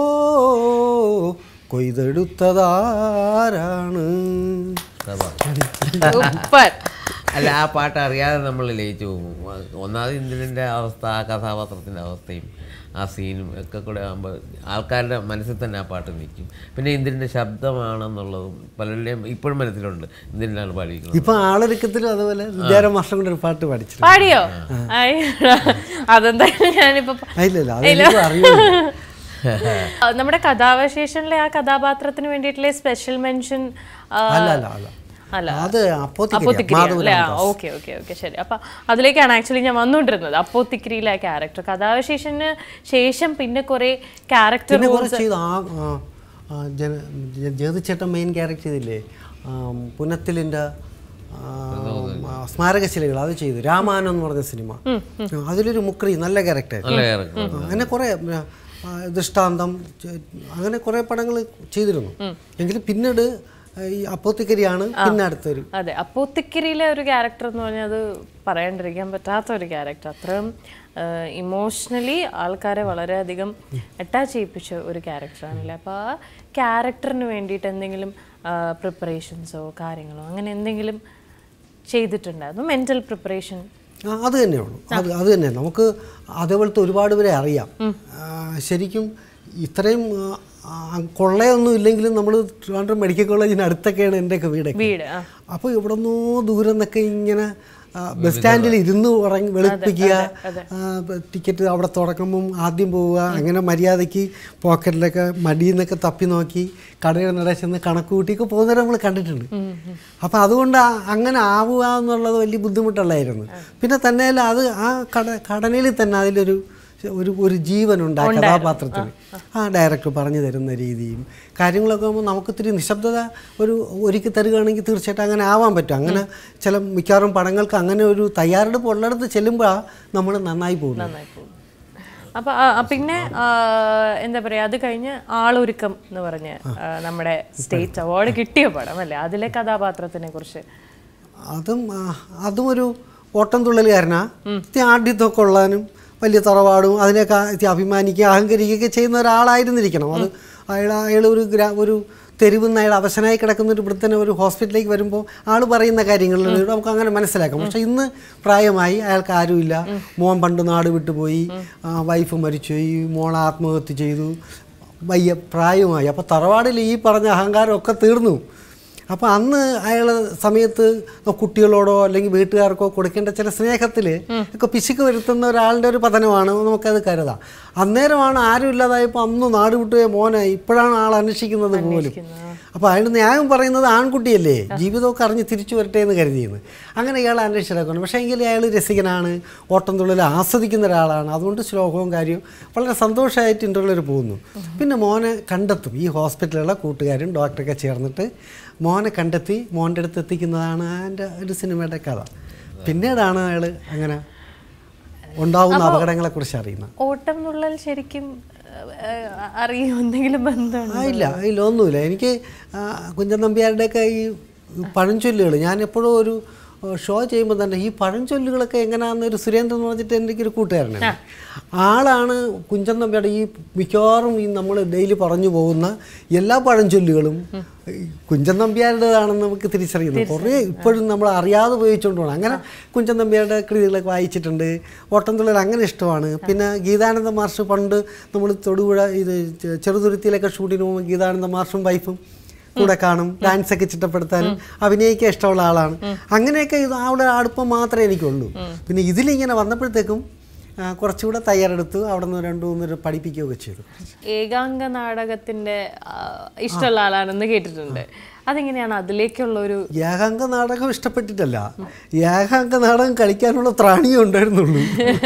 കൊയ്തെടുത്തതാരാണ് സൂപ്പർ അല്ല ആ പാട്ട് അറിയാതെ നമ്മൾ ലയിച്ചു പോകും ഒന്നാമത് ഇന്ദ്രൻ്റെ അവസ്ഥ ആ കഥാപാത്രത്തിൻ്റെ അവസ്ഥയും ആ സീനും ഒക്കെ കൂടെ ആകുമ്പോൾ ആൾക്കാരുടെ മനസ്സിൽ തന്നെ ആ പാട്ട് നിൽക്കും പിന്നെ ഇന്ദ്രൻ്റെ ശബ്ദമാണെന്നുള്ളതും പലരുടെയും ഇപ്പോഴും മനസ്സിലുണ്ട് ഇന്ദ്രനാണ് പാടിയിരിക്കുന്നത് ഇപ്പൊ ആളൊരുക്കത്തിലും അതുപോലെ വിദ്യാരം മാസ്റ്റർ കൊണ്ട് ഒരു പാട്ട് പഠിച്ചിട്ടുണ്ട് പാടിയോ ആയി. അതെന്തായാലും ഞാനിപ്പോ പ- ഇല്ലല്ല അത് എനിക്ക് അറിയില്ല ആ, നമ്മുടെ കഥാവശേഷനിലെ ആ കഥാപാത്രത്തിന് വേണ്ടിയിട്ടുള്ള സ്പെഷ്യൽ മെൻഷൻ അല്ല അല്ല അല്ല അല്ല അത് അപ്പോത്തിക്കരിയ അപ്പോത്തിക്കിരി മാധവൻ അല്ലേ ഓക്കെ ഓക്കെ ഓക്കെ ശരി അപ്പൊ അതിലേക്കാണ് ആക്ച്വലി ഞാൻ വന്നുകൊണ്ടിരുന്നത് അപ്പോത്തിക്കിരിയിലെ ആ ക്യാരക്ടർ കഥാവശേഷന് ശേഷം പിന്നെ കുറെ ക്യാരക്ടർ പിന്നെ കുറെ ചെയ്തു ആ ആ, ആ, ജന- ജ- ജഗതിച്ചേട്ടൻ മെയിൻ ക്യാരക്ടർ ചെയ്തില്ലേ ആ, പുനത്തിലിൻ്റെ ആ, ആ, സ്മാരകശിലകൾ അത് ചെയ്തു രാമായണം എന്ന് പറഞ്ഞ സിനിമ അതിലൊരു മുക്രി നല്ല ക്യാരക്ടർ നല്ല character. അങ്ങനെ കുറേ ആ, ദൃഷ്ടാന്തം ചെ- അങ്ങനെ കുറേ പടങ്ങൾ ചെയ്തിരുന്നു എങ്കിലും പിന്നീട് ഈ അപ്പോത്തിക്കരിയാണ് പിന്നെ അടുത്തൊരു അതെ അപ്പോത്തിക്കിരിയിലെ ഒരു ക്യാരക്ടർ എന്ന് പറഞ്ഞാൽ അത് പറയാണ്ടിരിക്കാൻ പറ്റാത്ത ഒരു ക്യാരക്ടർ അത്രയും ഇമോഷണലി ആൾക്കാരെ വളരെയധികം അറ്റാച്ച് ചെയ്യിപ്പിച്ച ഒരു ക്യാരക്ടറാണല്ലേ അപ്പോൾ ആ ക്യാരക്ടറിന് വേണ്ടിയിട്ട് എന്തെങ്കിലും പ്രിപ്പറേഷൻസോ കാര്യങ്ങളോ അങ്ങനെ എന്തെങ്കിലും ചെയ്തിട്ടുണ്ടായിരുന്നു മെൻ്റൽ പ്രിപ്പറേഷൻ ആ, അത് തന്നെയുള്ളൂ അത് അത് തന്നെ നമുക്ക് അതേപോലത്തെ ഒരുപാട് പേരെ അറിയാം ആ, ശരിക്കും ഇത്രയും ആ, ആ, കൊള്ളയൊന്നും ഇല്ലെങ്കിലും നമ്മൾ ട്രിവാൻഡ്രം മെഡിക്കൽ കോളേജിന് അടുത്തൊക്കെയാണ് എൻ്റെയൊക്കെ വീടൊക്കെ വീട് ആ അപ്പോൾ ഇവിടെ നിന്നോ ദൂരം നിന്നൊക്കെ ഇങ്ങനെ ആ, ബസ് സ്റ്റാൻഡിൽ ഇരുന്ന് ഉറങ്ങി വെളുപ്പിക്കുക ആ, ബ- ടിക്കറ്റ് അവിടെ തുറക്കുമ്പം ആദ്യം പോവുക അങ്ങനെ മര്യാദയ്ക്ക് പോക്കറ്റിലൊക്കെ മടിയിൽ നിന്നൊക്കെ തപ്പി നോക്കി കടയുടെ നട ചെന്ന് കണക്ക് കൂട്ടിയൊക്കെ പോകുന്നവരെ നമ്മൾ കണ്ടിട്ടുണ്ട് അപ്പം അതുകൊണ്ട് ആ- അങ്ങനെ ആവുക എന്നുള്ളത് വലിയ ബുദ്ധിമുട്ടുള്ളതായിരുന്നു പിന്നെ തന്നെ അത് ആ കട ഘടനയിൽ തന്നെ അതിലൊരു ഒരു ഒരു ജീവനുണ്ട് ആ കഥാപാത്രത്തിന് ആ ഡയറക്ടർ പറഞ്ഞു തരുന്ന രീതിയും കാര്യങ്ങളൊക്കെ ആകുമ്പോൾ നമുക്ക് ഇത്തിരി നിശബ്ദത ഒരു ഒരുക്കി തരികയാണെങ്കിൽ തീർച്ചയായിട്ടും അങ്ങനെ ആവാൻ പറ്റും അങ്ങനെ ചില മിക്കവാറും പടങ്ങൾക്ക് അങ്ങനെ ഒരു തയ്യാറെടുപ്പ് ഉള്ളിടത്ത് ചെല്ലുമ്പോൾ നമ്മൾ നന്നായി പോകുന്നു നന്നായി പോകും അപ്പൊ ആ, ആ, പിന്നെ ആ, എന്താ പറയാ അത് കഴിഞ്ഞ് ആളൊരുക്കം എന്ന് പറഞ്ഞ് ആ, നമ്മുടെ സ്റ്റേറ്റ് അവാർഡ് കിട്ടിയ പടം അല്ലേ അതിലെ കഥാപാത്രത്തിനെ കുറിച്ച് അതും ആ, അതും ഒരു ഓട്ടം തുള്ളലുകാരനാ ഇത്തിരി ആഢ്യത്വമൊക്കെ ഉള്ളാനും വലിയ തറവാടും അതിനൊക്കെ ഇത്തിരി അഭിമാനിക്കുക അഹങ്കരിക്കുകയൊക്കെ ചെയ്യുന്ന ഒരാളായിരുന്നിരിക്കണം അത് അയാൾ അയാൾ ഒരു ഗ്രാ ഒരു തെരുവിൽ നിന്ന് അയാൾ അവശനായി കിടക്കുന്ന ഒരു വൃദ്ധനെ ഒരു ഹോസ്പിറ്റലിലേക്ക് വരുമ്പോൾ ആൾ പറയുന്ന കാര്യങ്ങളിൽ നമുക്ക് അങ്ങനെ മനസ്സിലാക്കാം പക്ഷെ ഇന്ന് പ്രായമായി അയാൾക്ക് ആരുമില്ല മോൻ പണ്ട് നാട് വിട്ടുപോയി ആ, വൈഫ് മരിച്ചുപോയി മോൾ ആത്മഹത്യ ചെയ്തു വയ്യ പ്രായമായി അപ്പോൾ തറവാടിൽ ഈ പറഞ്ഞ അഹങ്കാരമൊക്കെ തീർന്നു അപ്പോൾ അന്ന് അയാൾ സമയത്ത് കുട്ടികളോടോ അല്ലെങ്കിൽ വീട്ടുകാർക്കോ കൊടുക്കേണ്ട ചില സ്നേഹത്തിൽ ഒക്കെ പിശുക്ക് വരുത്തുന്ന ഒരാളുടെ ഒരു പതനമാണ് നമുക്കത് കരുതാം അന്നേരമാണ് ആരും ഇല്ലാതായപ്പോൾ അന്ന് നാട് വിട്ടുപോയ മോനെ ഇപ്പോഴാണ് ആൾ അന്വേഷിക്കുന്നത് പോലും അപ്പോൾ അയാൾ ന്യായം പറയുന്നത് ആൺകുട്ടിയല്ലേ ജീവിതമൊക്കെ അറിഞ്ഞ് തിരിച്ചു വരട്ടെ എന്ന് കരുതിയെന്ന് അങ്ങനെ ഇയാൾ അന്വേഷിച്ചിടക്കണം പക്ഷേ എങ്കിൽ അയാൾ രസികനാണ് ഓട്ടം തുള്ളൽ ആസ്വദിക്കുന്ന ഒരാളാണ് അതുകൊണ്ട് ശ്ലോകവും കാര്യവും വളരെ സന്തോഷമായിട്ട് ഇൻ്റർവ്യൂവിൽ പോകുന്നു പിന്നെ മോനെ കണ്ടെത്തും ഈ ഹോസ്പിറ്റലിലുള്ള കൂട്ടുകാരും ഡോക്ടറൊക്കെ ചേർന്നിട്ട് മോനെ കണ്ടെത്തി മോൻ്റെ അടുത്ത് എത്തിക്കുന്നതാണ് എൻ്റെ ഒരു സിനിമയുടെ കഥ പിന്നീടാണ് അയാൾ അങ്ങനെ ഉണ്ടാവുന്ന അപകടങ്ങളെക്കുറിച്ച് അറിയുന്നത് ഓട്ടം എന്നുള്ളത് ശരിക്കും അറിയോ എന്തെങ്കിലും ബന്ധമുണ്ട് ആ ഇല്ല ഇല്ല ഒന്നുമില്ല എനിക്ക് ആ, കുഞ്ചൻ നമ്പ്യാരുടെയൊക്കെ ഈ പഴഞ്ചൊല്ലുകൾ ഞാൻ എപ്പോഴും ഒരു ഷോ ചെയ്യുമ്പോൾ തന്നെ ഈ പഴഞ്ചൊല്ലുകളൊക്കെ എങ്ങനെയാണെന്ന് ഒരു സുരേന്ദ്രൻ എന്ന് പറഞ്ഞിട്ട് എൻ്റെ ഒരു കൂട്ടുകാരനാണ് ആളാണ് കുഞ്ചൻ നമ്പ്യാരുടെ ഈ മിക്കവാറും ഈ നമ്മൾ ഡെയിലി പറഞ്ഞു പോകുന്ന എല്ലാ പഴഞ്ചൊല്ലുകളും ഈ കുഞ്ചൻ നമ്പ്യാരുടേതാണെന്ന് നമുക്ക് തിരിച്ചറിയുന്നു കുറേ ഇപ്പോഴും നമ്മൾ അറിയാതെ ഉപയോഗിച്ചുകൊണ്ട് പോകണം അങ്ങനെ കുഞ്ചൻ നമ്പ്യാരുടെ കൃതികളൊക്കെ വായിച്ചിട്ടുണ്ട് ഓട്ടംതുള്ളൽ അങ്ങനെ ഇഷ്ടമാണ് പിന്നെ ഗീതാനന്ദ മാസ്റ്റർ പണ്ട് നമ്മൾ തൊടുപുഴ ഇത് ചെ- ചെറുതുരുത്തിയിലൊക്കെ ഷൂട്ടിന് പോകുമ്പോൾ ഗീതാനന്ദ മാസ്റ്ററും വൈഫും കൂടെ കാണും ഡാൻസ് ഒക്കെ ചിട്ടപ്പെടുത്താനും അഭിനയിക്കാൻ ഇഷ്ടമുള്ള ആളാണ് അങ്ങനെയൊക്കെ ഇത് അവിടെ അടുപ്പം മാത്രമേ എനിക്കുള്ളൂ പിന്നെ ഇതിലിങ്ങനെ വന്നപ്പോഴത്തേക്കും ആ, കുറച്ചുകൂടെ തയ്യാറെടുത്തു അവിടെ നിന്ന് രണ്ടു മൂന്ന് പഠിപ്പിക്കുകയൊക്കെ ചെയ്തു ഏകാംഗ നാടകത്തിന്റെ ആ, ഇഷ്ടമുള്ള ആളാണെന്ന് കേട്ടിട്ടുണ്ട് അതെങ്ങനെയാണ് അതിലേക്കുള്ള ഒരു ഏകാംഗ നാടകം ഇഷ്ടപ്പെട്ടിട്ടല്ല ഏകാംഗ നാടകം കളിക്കാനുള്ള ത്രാണിയേ ഉണ്ടായിരുന്നുള്ളൂ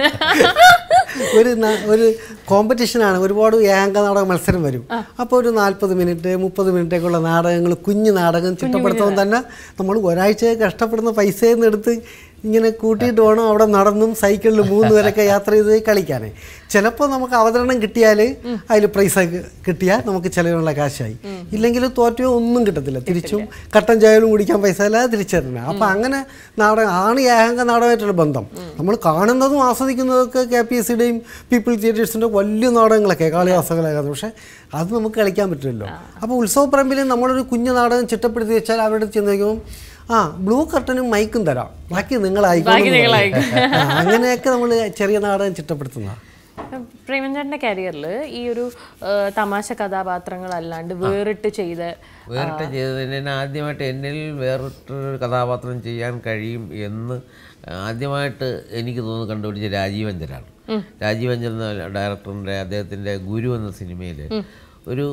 ഒരു ന- ഒരു കോമ്പറ്റീഷനാണ് ഒരുപാട് ഏകാംഗ നാടക മത്സരം വരും അപ്പോൾ ഒരു നാൽപ്പത് മിനിറ്റ് മുപ്പത് മിനിറ്റൊക്കെയുള്ള നാടകങ്ങൾ കുഞ്ഞു നാടകം ചിട്ടപ്പെടുത്തുമ്പോൾ തന്നെ നമ്മൾ ഒരാഴ്ച കഷ്ടപ്പെടുന്ന പൈസയിൽ നിന്ന് എടുത്ത് ഇങ്ങനെ കൂട്ടിയിട്ട് വേണം അവിടെ നടന്നും സൈക്കിളിൽ മൂന്ന് പേരൊക്കെ യാത്ര ചെയ്ത് കളിക്കാനേ ചിലപ്പോൾ നമുക്ക് അവതരണം കിട്ടിയാൽ അതിൽ പ്രൈസ് കിട്ടിയാൽ നമുക്ക് ചിലവിനുള്ള കാശായി ഇല്ലെങ്കിൽ തോറ്റോ ഒന്നും കിട്ടത്തില്ല തിരിച്ചും കട്ടൻ ചായലും കുടിക്കാൻ പൈസ അല്ലാതെ തിരിച്ചറിഞ്ഞ അപ്പം അങ്ങനെ നാടകം ആണ് ഏകാംഗ നാടകമായിട്ടുള്ള ബന്ധം നമ്മൾ കാണുന്നതും ആസ്വദിക്കുന്നതൊക്കെ കെ പി എസ് സിയുടെയും പീപ്പിൾ തിയേറ്റേഴ്സിൻ്റെ വലിയ നാടകങ്ങളൊക്കെ കാളിദാസകളൊക്കെ പക്ഷേ അത് നമുക്ക് കളിക്കാൻ പറ്റില്ലല്ലോ അപ്പോൾ ഉത്സവപ്പറമ്പിൽ നമ്മളൊരു കുഞ്ഞു നാടകം ചിട്ടപ്പെടുത്തി വെച്ചാൽ അവരുടെ അടുത്ത് ചെന്ന് നോക്കുമ്പോൾ ആ ബ്ലൂ കർട്ടനും മൈക്കും തരാം ബാക്കി നിങ്ങളായിക്കോളും ആ, അങ്ങനെയൊക്കെ നമ്മൾ ചെറിയ നാടകം ചിട്ടപ്പെടുത്തുന്നതാണ് പ്രേമചന്ദ്രന്റെ കരിയറിൽ ഈ ഒരു ആ, തമാശ കഥാപാത്രങ്ങൾ അല്ലാണ്ട് വേറിട്ട് ചെയ്ത് വേറിട്ട് ചെയ്തതിന് തന്നെ ആദ്യമായിട്ട് എന്നിൽ വേറിട്ടൊരു കഥാപാത്രം ചെയ്യാൻ കഴിയും എന്ന് ആദ്യമായിട്ട് എനിക്ക് തോന്നുന്നു കണ്ടുപിടിച്ച രാജീവഞ്ചലാണ് രാജീവഞ്ചൽ എന്ന ഡയറക്ടറിൻ്റെ അദ്ദേഹത്തിൻ്റെ ഗുരു എന്ന സിനിമയിൽ ഒരു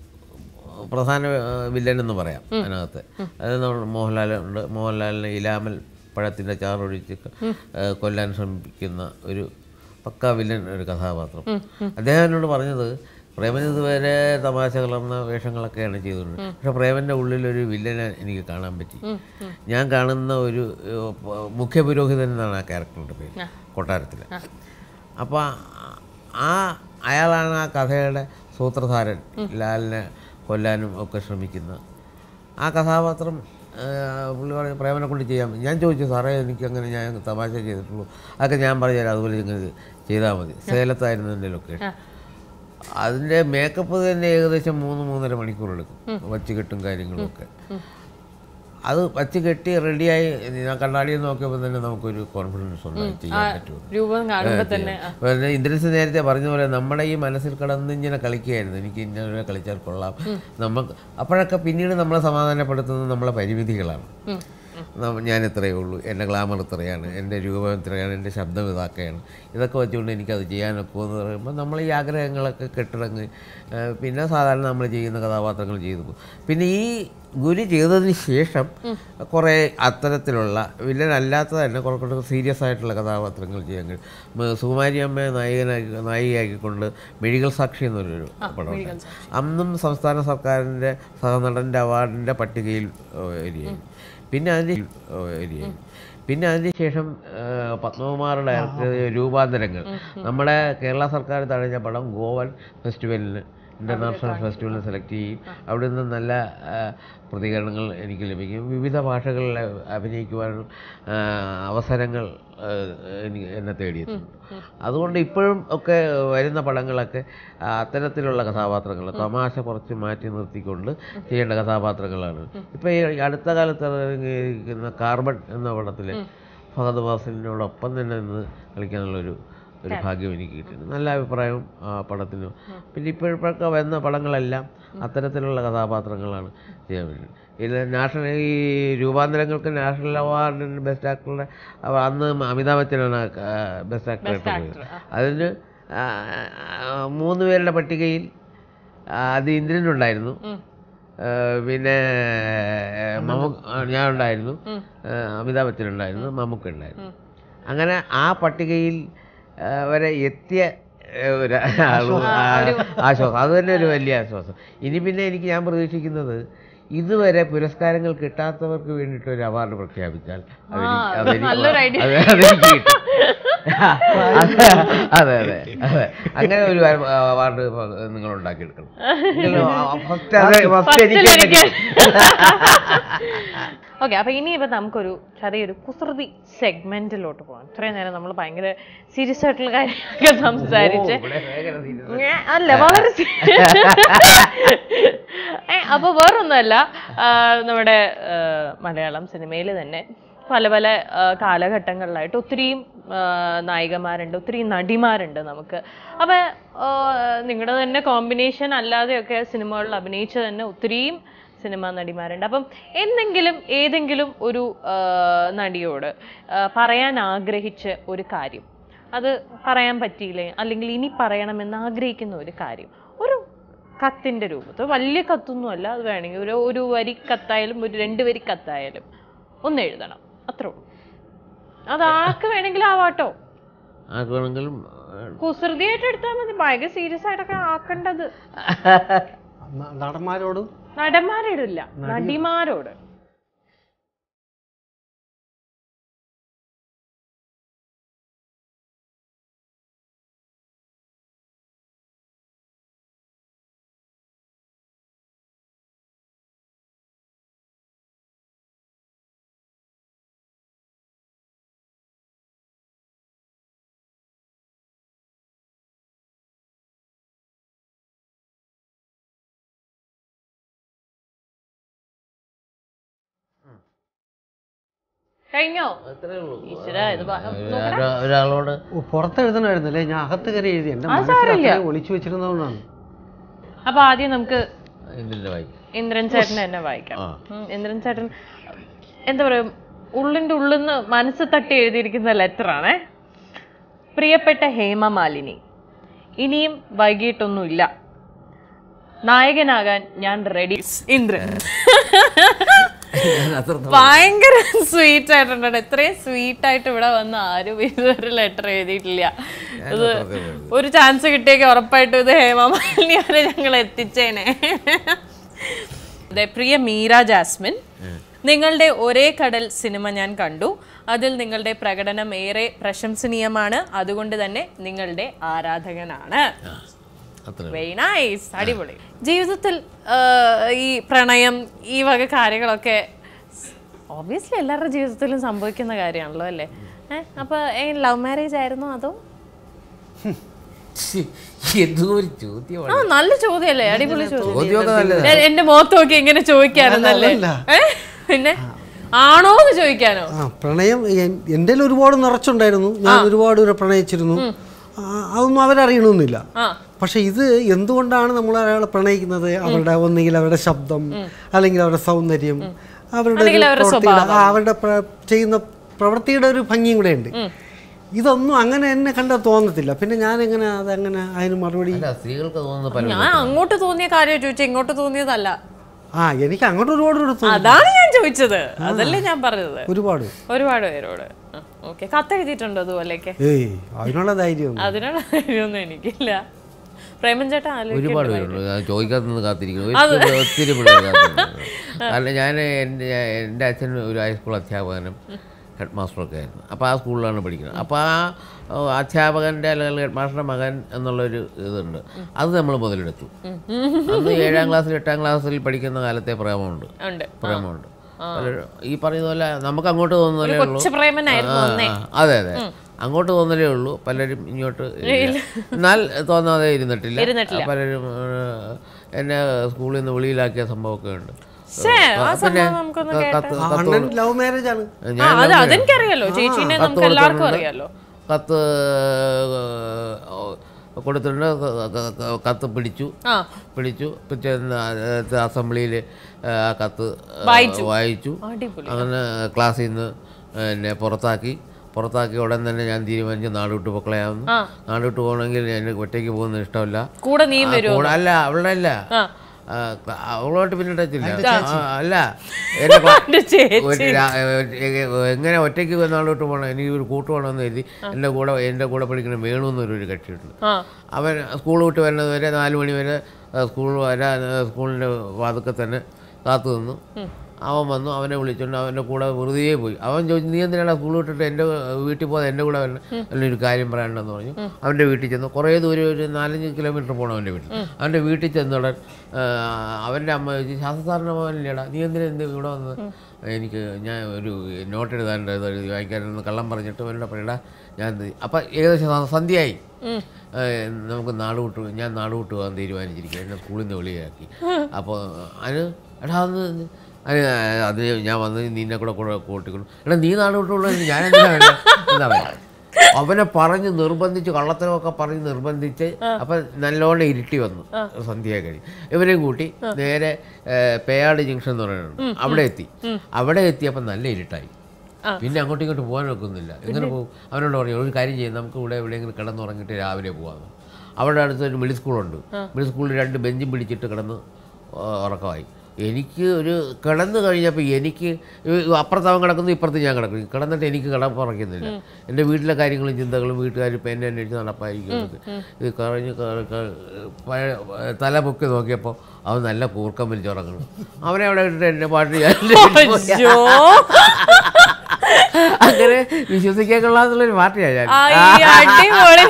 പ്രധാന വില്ലൻ എന്ന് പറയാം അതിനകത്ത് അത് നമ്മൾ മോഹൻലാൽ ഉണ്ട് മോഹൻലാലിനെ ഇലാമൽ പഴത്തിൻ്റെ ചാറൊഴിച്ച് ഏഹ് കൊല്ലാൻ ശ്രമിക്കുന്ന ഒരു പക്കാ വില്ലൻ ഒരു കഥാപാത്രം അദ്ദേഹം എന്നോട് പറഞ്ഞത് പ്രേമൻ ഇതുവരെ തമാശ കലർന്ന വേഷങ്ങളൊക്കെയാണ് ചെയ്തിട്ടുണ്ട് പക്ഷെ പ്രേമൻ്റെ ഉള്ളിലൊരു വില്ലനെ എനിക്ക് കാണാൻ പറ്റി ഞാൻ കാണുന്ന ഒരു ഏഹ്, പ- മുഖ്യ പുരോഹിതൻ എന്നാണ് ആ ക്യാരക്ടറിൻ്റെ പേര് കൊട്ടാരത്തിൽ അപ്പോൾ ആ അയാളാണ് ആ കഥയുടെ സൂത്രധാരൻ ലാലിനെ കൊല്ലാനും ഒക്കെ ശ്രമിക്കുന്ന ആ കഥാപാത്രം ആ, പുള്ളി പറഞ്ഞു പ്രേമനെ കൊണ്ട് ചെയ്യാം ഞാൻ ചോദിച്ചു സാറേ എനിക്ക് അങ്ങനെ ഞാൻ തമാശ ചെയ്തിട്ടുള്ളൂ അതൊക്കെ ഞാൻ പറഞ്ഞുതരാം അതുപോലെ നിങ്ങൾ ചെയ്താൽ മതി സേലത്തായിരുന്നു എൻ്റെ ലൊക്കേഷൻ അതിൻ്റെ മേക്കപ്പ് തന്നെ ഏകദേശം മൂന്ന് മൂന്നര മണിക്കൂർ എടുക്കും വച്ച് കെട്ടും കാര്യങ്ങളും ഒക്കെ അത് വച്ച് കെട്ടി റെഡിയായി ഞാൻ കണ്ണാടിയിൽ നോക്കിയപ്പോൾ തന്നെ നമുക്കൊരു കോൺഫിഡൻസ് ഉണ്ടായി ചെയ്യാൻ പറ്റുമോ രൂപം കാണുമ്പോൾ തന്നെ പിന്നെ ഇന്ദ്രൻസ് നേരത്തെ പറഞ്ഞ പോലെ നമ്മുടെ ഈ മനസ്സിൽ കിടന്ന് ഇങ്ങനെ കളിക്കുകയായിരുന്നു എനിക്ക് ഇന്ന കളിച്ചാൽ കൊള്ളാം നമുക്ക് അപ്പോഴൊക്കെ പിന്നീട് നമ്മളെ സമാധാനപ്പെടുത്തുന്നത് നമ്മളെ പരിമിതികളാണ് ന- ഞാൻ ഇത്രയേ ഉള്ളൂ എൻ്റെ ഗ്ലാമർ ഇത്രയാണ് എൻ്റെ രൂപം ഇത്രയാണ് എൻ്റെ ശബ്ദം ഇതാക്കുകയാണ് ഇതൊക്കെ വെച്ചുകൊണ്ട് എനിക്കത് ചെയ്യാനൊക്കെ എന്ന് പറയുമ്പോൾ നമ്മൾ ഈ ആഗ്രഹങ്ങളൊക്കെ കെട്ടിടങ്ങ് ആ, പിന്നെ സാധാരണ നമ്മൾ ചെയ്യുന്ന കഥാപാത്രങ്ങൾ ചെയ്തു പോകും പിന്നെ ഈ ഗുരു ചെയ്തതിന് ശേഷം കുറേ അത്തരത്തിലുള്ള വില്ലനല്ലാത്ത തന്നെ കുറെ കൂടെ സീരിയസ് ആയിട്ടുള്ള കഥാപാത്രങ്ങൾ ചെയ്യാൻ കഴിയും മ- സുകുമാരി അമ്മയെ നായികനാക്കി നായികയാക്കിക്കൊണ്ട് മെഡിക്കൽ സാക്ഷി എന്നൊരു പടം അന്നും സംസ്ഥാന സർക്കാരിൻ്റെ സഹനടൻ്റെ അവാർഡിൻ്റെ പട്ടികയിൽ ഏഹ്, വരികയും പിന്നെ അതിന് ഏഹ്, വരികയും പിന്നെ അതിനുശേഷം ഏഹ്, പത്മകുമാർ ഡയറക്ടർ രൂപാന്തരങ്ങൾ നമ്മുടെ കേരള സർക്കാർ തഴഞ്ഞ പടം ഗോവൻ ഫെസ്റ്റിവലിന് ഇൻ്റർനാഷണൽ ഫെസ്റ്റിവലിന് സെലക്ട് ചെയ്യും അവിടെ നിന്ന് നല്ല ആ, പ്രതികരണങ്ങൾ എനിക്ക് ലഭിക്കും വിവിധ ഭാഷകളിൽ അഭിനയിക്കുവാനും ആ, അവസരങ്ങൾ ആ, എനിക്ക് എന്നെ തേടിയിട്ടുണ്ട് അതുകൊണ്ട് ഇപ്പോഴും ഒക്കെ വരുന്ന പടങ്ങളൊക്കെ ആ, അത്തരത്തിലുള്ള കഥാപാത്രങ്ങൾ തമാശ കുറച്ച് മാറ്റി നിർത്തിക്കൊണ്ട് ചെയ്യേണ്ട കഥാപാത്രങ്ങളാണ് ഇപ്പോൾ ഈ അടുത്ത കാലത്ത് ഇറങ്ങിയിരിക്കുന്ന കാർബൺ എന്ന പടത്തിൽ ഫഹദ് ഫാസിലിനോടൊപ്പം തന്നെ നിന്ന് കളിക്കാനുള്ളൊരു ഒരു ഭാഗ്യം എനിക്ക് കിട്ടിയിട്ടുണ്ട് നല്ല അഭിപ്രായവും ആ പടത്തിന് പിന്നെ ഇപ്പോഴൊക്കെ വരുന്ന പടങ്ങളെല്ലാം അത്തരത്തിലുള്ള കഥാപാത്രങ്ങളാണ് ചെയ്യാൻ വേണ്ടി ഇത് നാഷണൽ ഈ രൂപാന്തരങ്ങൾക്ക് നാഷണൽ അവാർഡിന് ബെസ്റ്റ് ആക്ടറുടെ അവ- അന്ന് അമിതാഭ് ബച്ചനാണ് ബെസ്റ്റ് ആക്ടറായിട്ട് പോയത് അതിന് ആ, ആ, മൂന്ന് പേരുടെ പട്ടികയിൽ ആ, അത് ഇന്ദ്രനുണ്ടായിരുന്നു ആ, പിന്നെ മമ്മു ഞാൻ ഉണ്ടായിരുന്നു ആ, അമിതാഭ് ബച്ചൻ ഉണ്ടായിരുന്നു മമ്മൂക്ക ഉണ്ടായിരുന്നു അങ്ങനെ ആ പട്ടികയിൽ ആ, വരെ എത്തിയ ആ, ഒരു ആള് ആ, ആശ്വാസം അത് തന്നെ ഒരു വലിയ ആശ്വാസം ഇനി പിന്നെ എനിക്ക് ഞാൻ പ്രതീക്ഷിക്കുന്നത് ഇതുവരെ പുരസ്കാരങ്ങൾ കിട്ടാത്തവർക്ക് വേണ്ടിയിട്ട് ഒരു അവാർഡ് പ്രഖ്യാപിച്ചാൽ അതെനിക്ക് അതെനിക്ക് നല്ലൊരു idea. അത് അതെനിക്ക് കിട്ടും അതെ അതെ അതെ അങ്ങനെ ഒരു അവാർഡ് നിങ്ങൾ ഉണ്ടാക്കിയെടുക്കണം ഫസ്റ്റ് അത് ഫസ്റ്റ് എനിക്ക് തന്നെ കിട്ടും. ഓക്കെ അപ്പൊ ഇനിയിപ്പോ നമുക്കൊരു ചെറിയൊരു കുസൃതി സെഗ്മെന്റിലോട്ട് പോകാം ഇത്രയും നേരം നമ്മൾ ഭയങ്കര സീരിയസ് ആയിട്ടുള്ള കാര്യങ്ങളൊക്കെ സംസാരിച്ച് ഇവിടെ ഭയങ്കര serious. ഏ, അല്ല വളരെ സീ- ഏ, അപ്പൊ വേറൊന്നുമല്ല ആ, നമ്മുടെ ആ, മലയാളം സിനിമയിൽ തന്നെ പല പല ആ, കാലഘട്ടങ്ങളിലായിട്ട് ഒത്തിരിയും ആ, നായികമാരുണ്ട് ഒത്തിരി നടിമാരുണ്ട് നമുക്ക് അപ്പൊ നിങ്ങളുടെ തന്നെ കോമ്പിനേഷൻ അല്ലാതെയൊക്കെ സിനിമകളിൽ അഭിനയിച്ച തന്നെ ഒത്തിരിയും സിനിമാ നടിമാരുണ്ട് അപ്പം എന്തെങ്കിലും ഏതെങ്കിലും ഒരു ആ, നടിയോട് ആ, പറയാൻ ആഗ്രഹിച്ച ഒരു കാര്യം അത് പറയാൻ പറ്റിയില്ലേ അല്ലെങ്കിൽ ഇനി പറയണമെന്ന് ആഗ്രഹിക്കുന്ന ഒരു കാര്യം ഒരു കത്തിന്റെ രൂപത്തിൽ വലിയ കത്തൊന്നുമല്ല അത് വേണമെങ്കിൽ ഒരു ഒരു വരി കത്തായാലും ഒരു രണ്ട് വരി കത്തായാലും ഒന്ന് എഴുതണം അത്രേ ഉള്ളൂ അത് ആർക്ക് വേണമെങ്കിലും ആവാട്ടോ ആർക്ക് വേണമെങ്കിലും കുസൃതിയായിട്ട് എടുത്താൽ മതി ഭയങ്കര സീരിയസ് ആയിട്ടൊക്കെ ആക്കേണ്ടത് ന- നടന്മാരോടും നടന്മാരോടില്ല നടിമാരോട് കഴിഞ്ഞോ അത്രേ ഉള്ളൂ ഈശ്വര ഇത് പ- ഒരാ- ഒരാളോട് ഓ, പുറത്ത് എഴുതണമായിരുന്നല്ലേ ഞാൻ അകത്ത് കയറി എഴുതി എൻ്റെ അത് മനസ്സിൽ സാരമില്ല. അത്രയും ഒളിച്ചു വെച്ചിരുന്നതുകൊണ്ടാണ് അപ്പൊ ആദ്യം നമുക്ക് ഇതിൻ്റെ വായിക്കും ഇന്ദ്രൻ ചേട്ടനെ തന്നെ വായിക്കാം ആ. ഉം, ഇന്ദ്രൻ ചേട്ടൻ എന്താ പറയാ ഉള്ളിന്റെ ഉള്ളിൽ നിന്ന് മനസ്സ് തട്ടി എഴുതിയിരിക്കുന്ന ലെറ്റർ ആണേ പ്രിയപ്പെട്ട ഹേമമാലിനി ഇനിയും വൈകിട്ടൊന്നുമില്ല നായകനാകാൻ ഞാൻ റെഡി ഇന്ദ്രൻ അത്ര ഭയങ്കര സ്വീറ്റ് ആയിട്ടുണ്ട് ഇത്രയും സ്വീറ്റ് ആയിട്ട് ഇവിടെ വന്ന് ആരും ഇതൊരു ലെറ്റർ എഴുതിയിട്ടില്ല ഇത് ഒരു ചാൻസ് കിട്ടിയേക്ക് ഉറപ്പായിട്ടും ഇത് ഹേമമാലിനി വരെ ഞങ്ങൾ എത്തിച്ചേനെ അതെ പ്രിയ മീര ജാസ്മിൻ നിങ്ങളുടെ ഒരേ കടൽ സിനിമ ഞാൻ കണ്ടു അതിൽ നിങ്ങളുടെ പ്രകടനം ഏറെ പ്രശംസനീയമാണ് അതുകൊണ്ട് തന്നെ നിങ്ങളുടെ ആരാധകനാണ് അത്ര വെരി നൈസ് അടിപൊളി ജീവിതത്തിൽ ആ, ഈ പ്രണയം ഈ വക കാര്യങ്ങളൊക്കെ ഓബിയസ്ലി എല്ലാവരുടെ ജീവിതത്തിലും സംഭവിക്കുന്ന കാര്യമാണല്ലോ അല്ലേ ഏഹ് അപ്പൊ ലവ് മാരേജ് ആയിരുന്നോ അതോ എന്തോ ഒരു ചോദ്യമാണ് ആ നല്ല ചോദ്യമല്ലേ അടിപൊളി ചോദ്യം ചോദ്യമൊക്കെ നല്ലതാണ് ഞാൻ എന്റെ മുഖത്ത് നോക്കി ഇങ്ങനെ ചോദിക്കാനെന്നല്ലേ അതല്ല. ഏ? പിന്നെ ആണോ എന്ന് ചോദിക്കാനോ ആ പ്രണയം എൻ്റെ ഒരുപാട് നിറച്ചുണ്ടായിരുന്നു ഞാൻ ഒരുപാട് പേരെ പ്രണയിച്ചിരുന്നു ആ, അതൊന്നും അവരറിയണമെന്നില്ല ആ പക്ഷെ ഇത് എന്തുകൊണ്ടാണ് നമ്മൾ ഒരാളെ പ്രണയിക്കുന്നത് അവരുടെ ഒന്നുകിൽ അവരുടെ ശബ്ദം അല്ലെങ്കിൽ അവരുടെ സൗന്ദര്യം അവരുടെ ഒരു അല്ലെങ്കിൽ അവരുടെ പ്രവൃത്തിയുടെ ആ, അവരുടെ പ്ര- ചെയ്യുന്ന പ്രവൃത്തിയുടെ ഒരു ഭംഗിയും കൂടെ ഉണ്ട് ഇതൊന്നും അങ്ങനെ എന്നെ കണ്ട തോന്നത്തില്ല പിന്നെ ഞാൻ എങ്ങനെ അതങ്ങനെ അതിന് മറുപടി അല്ല സ്ത്രീകൾക്ക് തോന്നുന്ന പല ഞാൻ അങ്ങോട്ട് തോന്നിയ കാര്യം ചോദിച്ചാൽ ഇങ്ങോട്ട് തോന്നിയതല്ല ആ എനിക്ക് അങ്ങോട്ട് ഒരുപാട് പേര് തോന്നി അതാണ് ഞാൻ ചോദിച്ചത് അതല്ലേ ഞാൻ പറഞ്ഞത് ഒരുപാട് ഒരുപാട് പേരോട് ഓക്കെ കത്തെഴുതിയിട്ടുണ്ടോ അതുപോലെയൊക്കെ ഏയ് അതിനുള്ള ധൈര്യം അതിനുള്ള കാര്യമൊന്നും എനിക്കില്ല പ്രേമൻ ചേട്ടൻ ആലോചിക്കും ഒരുപാട് പേരുണ്ട് ഞാൻ ചോദിക്കാതെ നിന്ന് കാത്തിരിക്കുന്നു ഒത്തിരി ഒത്തിരി പിള്ളേർ കാത്തിരിക്കുന്നു കാരണം ഞാൻ എൻ്റെ എൻ്റെ അച്ഛൻ ഒരു ഹൈസ്കൂൾ അധ്യാപകനും ഹെഡ് മാസ്റ്ററൊക്കെ ആയിരുന്നു അപ്പോൾ ആ സ്കൂളിലാണ് പഠിക്കുന്നത് അപ്പോൾ ആ ഓ, അധ്യാപകൻ്റെ അല്ലെങ്കിൽ ഹെഡ് മാസ്റ്ററുടെ മകൻ എന്നുള്ളൊരു ഇതുണ്ട് അത് നമ്മൾ മുതലെടുത്തു അന്ന് ഏഴാം ക്ലാസ്സിൽ എട്ടാം ക്ലാസ്സിൽ പഠിക്കുന്ന കാലത്തെ പ്രേമമുണ്ട് ഉണ്ട് പ്രേമമുണ്ട് പലരും ഈ പറയുന്ന പോലെ നമുക്ക് അങ്ങോട്ട് തോന്നുന്നതേ ഉള്ളൂ കൊച്ചു പ്രേമനായിരുന്നു ആ, അന്നേ ആ, അതെ അതെ അങ്ങോട്ട് തോന്നലേ ഉള്ളൂ പലരും ഇങ്ങോട്ട് ഇല്ല. എന്നാൽ തോന്നാതെ ഇരുന്നിട്ടില്ല ഇരുന്നിട്ടില്ല. പലരും ആ, എന്നെ സ്കൂളിൽ നിന്ന് വെളിയിലാക്കിയ സംഭവമൊക്കെ ഉണ്ട് ശ്ശേ, ആ ആ, പിന്നെ സംഭവം നമുക്കൊന്ന് ക- കേട്ടോ. കത്ത് ആ, അണ്ണൻ ലവ് മാരേജ് ആണ് ആ ഞാൻ അത് അതെനിക്കറിയാലോ ചേച്ചീനെ കത്ത് നമുക്ക് എല്ലാവർക്കും കൊടുത്തിട്ടുണ്ട്. അറിയാലോ കത്ത് ആ, കൊടുത്തിട്ടുണ്ട് ക- ക- ക- കത്ത് പിടിച്ചു ആ പിടിച്ചു പിറ്റേന്ന് അസംബ്ലിയിൽ ആ കത്ത് ആ, വായിച്ചു. വായിച്ചു അടിപൊളി അങ്ങനെ ക്ലാസ്സിൽ നിന്ന് എന്നെ പുറത്താക്കി പുറത്താക്കി ഉടൻ തന്നെ ഞാൻ തീരുമാനിച്ചു നാട് വിട്ട് പൊക്കളയാവുന്നു ആ. നാട് വിട്ട് പോകണമെങ്കിൽ എനിക്ക് ഒറ്റയ്ക്ക് പോകുന്നത് ഇഷ്ടമല്ല കൂടെ നീയും ആ, വരുമോ കൂടെ- അല്ല അവളുടെ അല്ല ആ ആ, ക്ല- അവളുമായിട്ട് പിന്നെ ടച്ചില്ല ആ, അല്ല എൻ്റെ ക്ലാ- എന്റെ ചേച്ചി ഒരു രാ- എ- എങ്ങനെ ഒറ്റയ്ക്ക് നാളോട്ട് പോകണം എനിക്ക് ഒരു കൂട്ട് വേണമെന്ന് എഴുതി എൻ്റെ കൂടെ എൻ്റെ കൂടെ പഠിക്കുന്ന വേണു എന്നൊരു ഒരു കക്ഷിയുണ്ട് ആ അവൻ സ്കൂൾ വിട്ട് വരുന്നത് വരെ നാല് മണി വരെ സ്കൂൾ വരാൻ സ്കൂളിൻ്റെ വാതുക്കെ തന്നെ കാത്തു നിന്നു അവൻ വന്നു അവനെ വിളിച്ചുകൊണ്ട് അവൻ്റെ കൂടെ വെറുതെ പോയി അവൻ ചോദിച്ചു നീ എന്തിനാണ് സ്കൂൾ വിട്ടിട്ട് എൻ്റെ വീട്ടിൽ പോകാൻ എൻ്റെ കൂടെ വരണം അല്ലെങ്കിൽ ഒരു കാര്യം പറയണ്ടെന്ന് പറഞ്ഞു അവൻ്റെ വീട്ടിൽ ചെന്നു കുറേ ദൂരം ഒരു നാലഞ്ച് കിലോമീറ്റർ പോകണം അവൻ്റെ വീട്ടിൽ അവൻ്റെ വീട്ടിൽ ചെന്നുടൻ അവൻ്റെ അമ്മ ചോദിച്ചു ശാസ്ത്രസാറിൻ്റെ മോനില്ലേടാ നീ എന്തിനാ എന്ത് ഇവിടെ വന്നത് എനിക്ക് ഞാൻ ഒരു നോട്ട് എഴുതാനുണ്ട് ഇത് എഴുതി വായിക്കാനൊന്ന് കള്ളം പറഞ്ഞിട്ട് അവരുടെ പറയടാ ഞാൻ അപ്പം ഏകദേശം സ- സന്ധ്യയായി ഏഹ് നമുക്ക് നാട് വിട്ട് ഞാൻ നാട് വിട്ട് പോകാൻ തീരുമാനിച്ചിരിക്കുക എന്നെ സ്കൂളിൽ നിന്ന് വെളിയാക്കി അപ്പോൾ അതിന് എടാ അന്ന് അതിന് അത് ഞാൻ വന്ന് നിന്നെ കൂടെ കൂടെ കൂട്ടിക്കൊണ്ട് എടാ നീ നാട് വിട്ടുള്ളൂ ഞാൻ എന്തിനാ വേണ്ടത് എന്നാ പറയുക അവനെ പറഞ്ഞ് നിർബന്ധിച്ച് കള്ളത്തരമൊക്കെ പറഞ്ഞ് നിർബന്ധിച്ച് അപ്പം നല്ലോണം ഇരുട്ടി വന്നു സന്ധ്യ കഴിഞ്ഞ് ഇവരെയും കൂട്ടി നേരെ ഏഹ്, പേയാട് ജംഗ്ഷൻ എന്ന് പറയുന്നുണ്ട് അവിടെ എത്തി അവിടെ എത്തിയപ്പോൾ നല്ല ഇരുട്ടായി പിന്നെ അങ്ങോട്ടും ഇങ്ങോട്ടും പോകാൻ ഒക്കുന്നില്ല എങ്ങനെ പോകും അവനോട് പറഞ്ഞു ഒരു കാര്യം ചെയ്യും നമുക്ക് ഇവിടെ എവിടെയെങ്കിലും കിടന്നുറങ്ങിയിട്ട് രാവിലെ പോകാമെന്ന് അവിടെ അടുത്ത് ഒരു മിഡിൽ സ്കൂളുണ്ട് മിഡിൽ സ്കൂളിൽ രണ്ട് ബെഞ്ചും പിടിച്ചിട്ട് കിടന്ന് ഉ- ഉറക്കമായി എനിക്ക് ഒരു കിടന്നു കഴിഞ്ഞപ്പോൾ എനിക്ക് ഈ അപ്പുറത്ത് അവൻ കിടക്കുന്നു ഇപ്പുറത്ത് ഞാൻ കിടക്കുന്നു കിടന്നിട്ട് എനിക്ക് കിടപ്പുറക്കുന്നില്ല എൻ്റെ വീട്ടിലെ കാര്യങ്ങളും ചിന്തകളും വീട്ടുകാർ ഇപ്പം എന്നെ അന്വേഷിച്ച് നടപ്പായിരിക്കും ഇത് കഴിഞ്ഞ് ക- ക- പഴയ- തല പൊക്കി നോക്കിയപ്പോൾ അവൻ നല്ല കൂർക്കം വലിച്ചുറങ്ങണം അവനെ അവിടെ ഇട്ടിട്ട് എൻ്റെ പാട്ട് ഞാൻ അയ്യോ അങ്ങനെ വിശ്വസിക്കാൻ കൊള്ളാന്നുള്ളൊരു പാർട്ടിയാണ് ഞാൻ അയ്യ, അടിപൊളി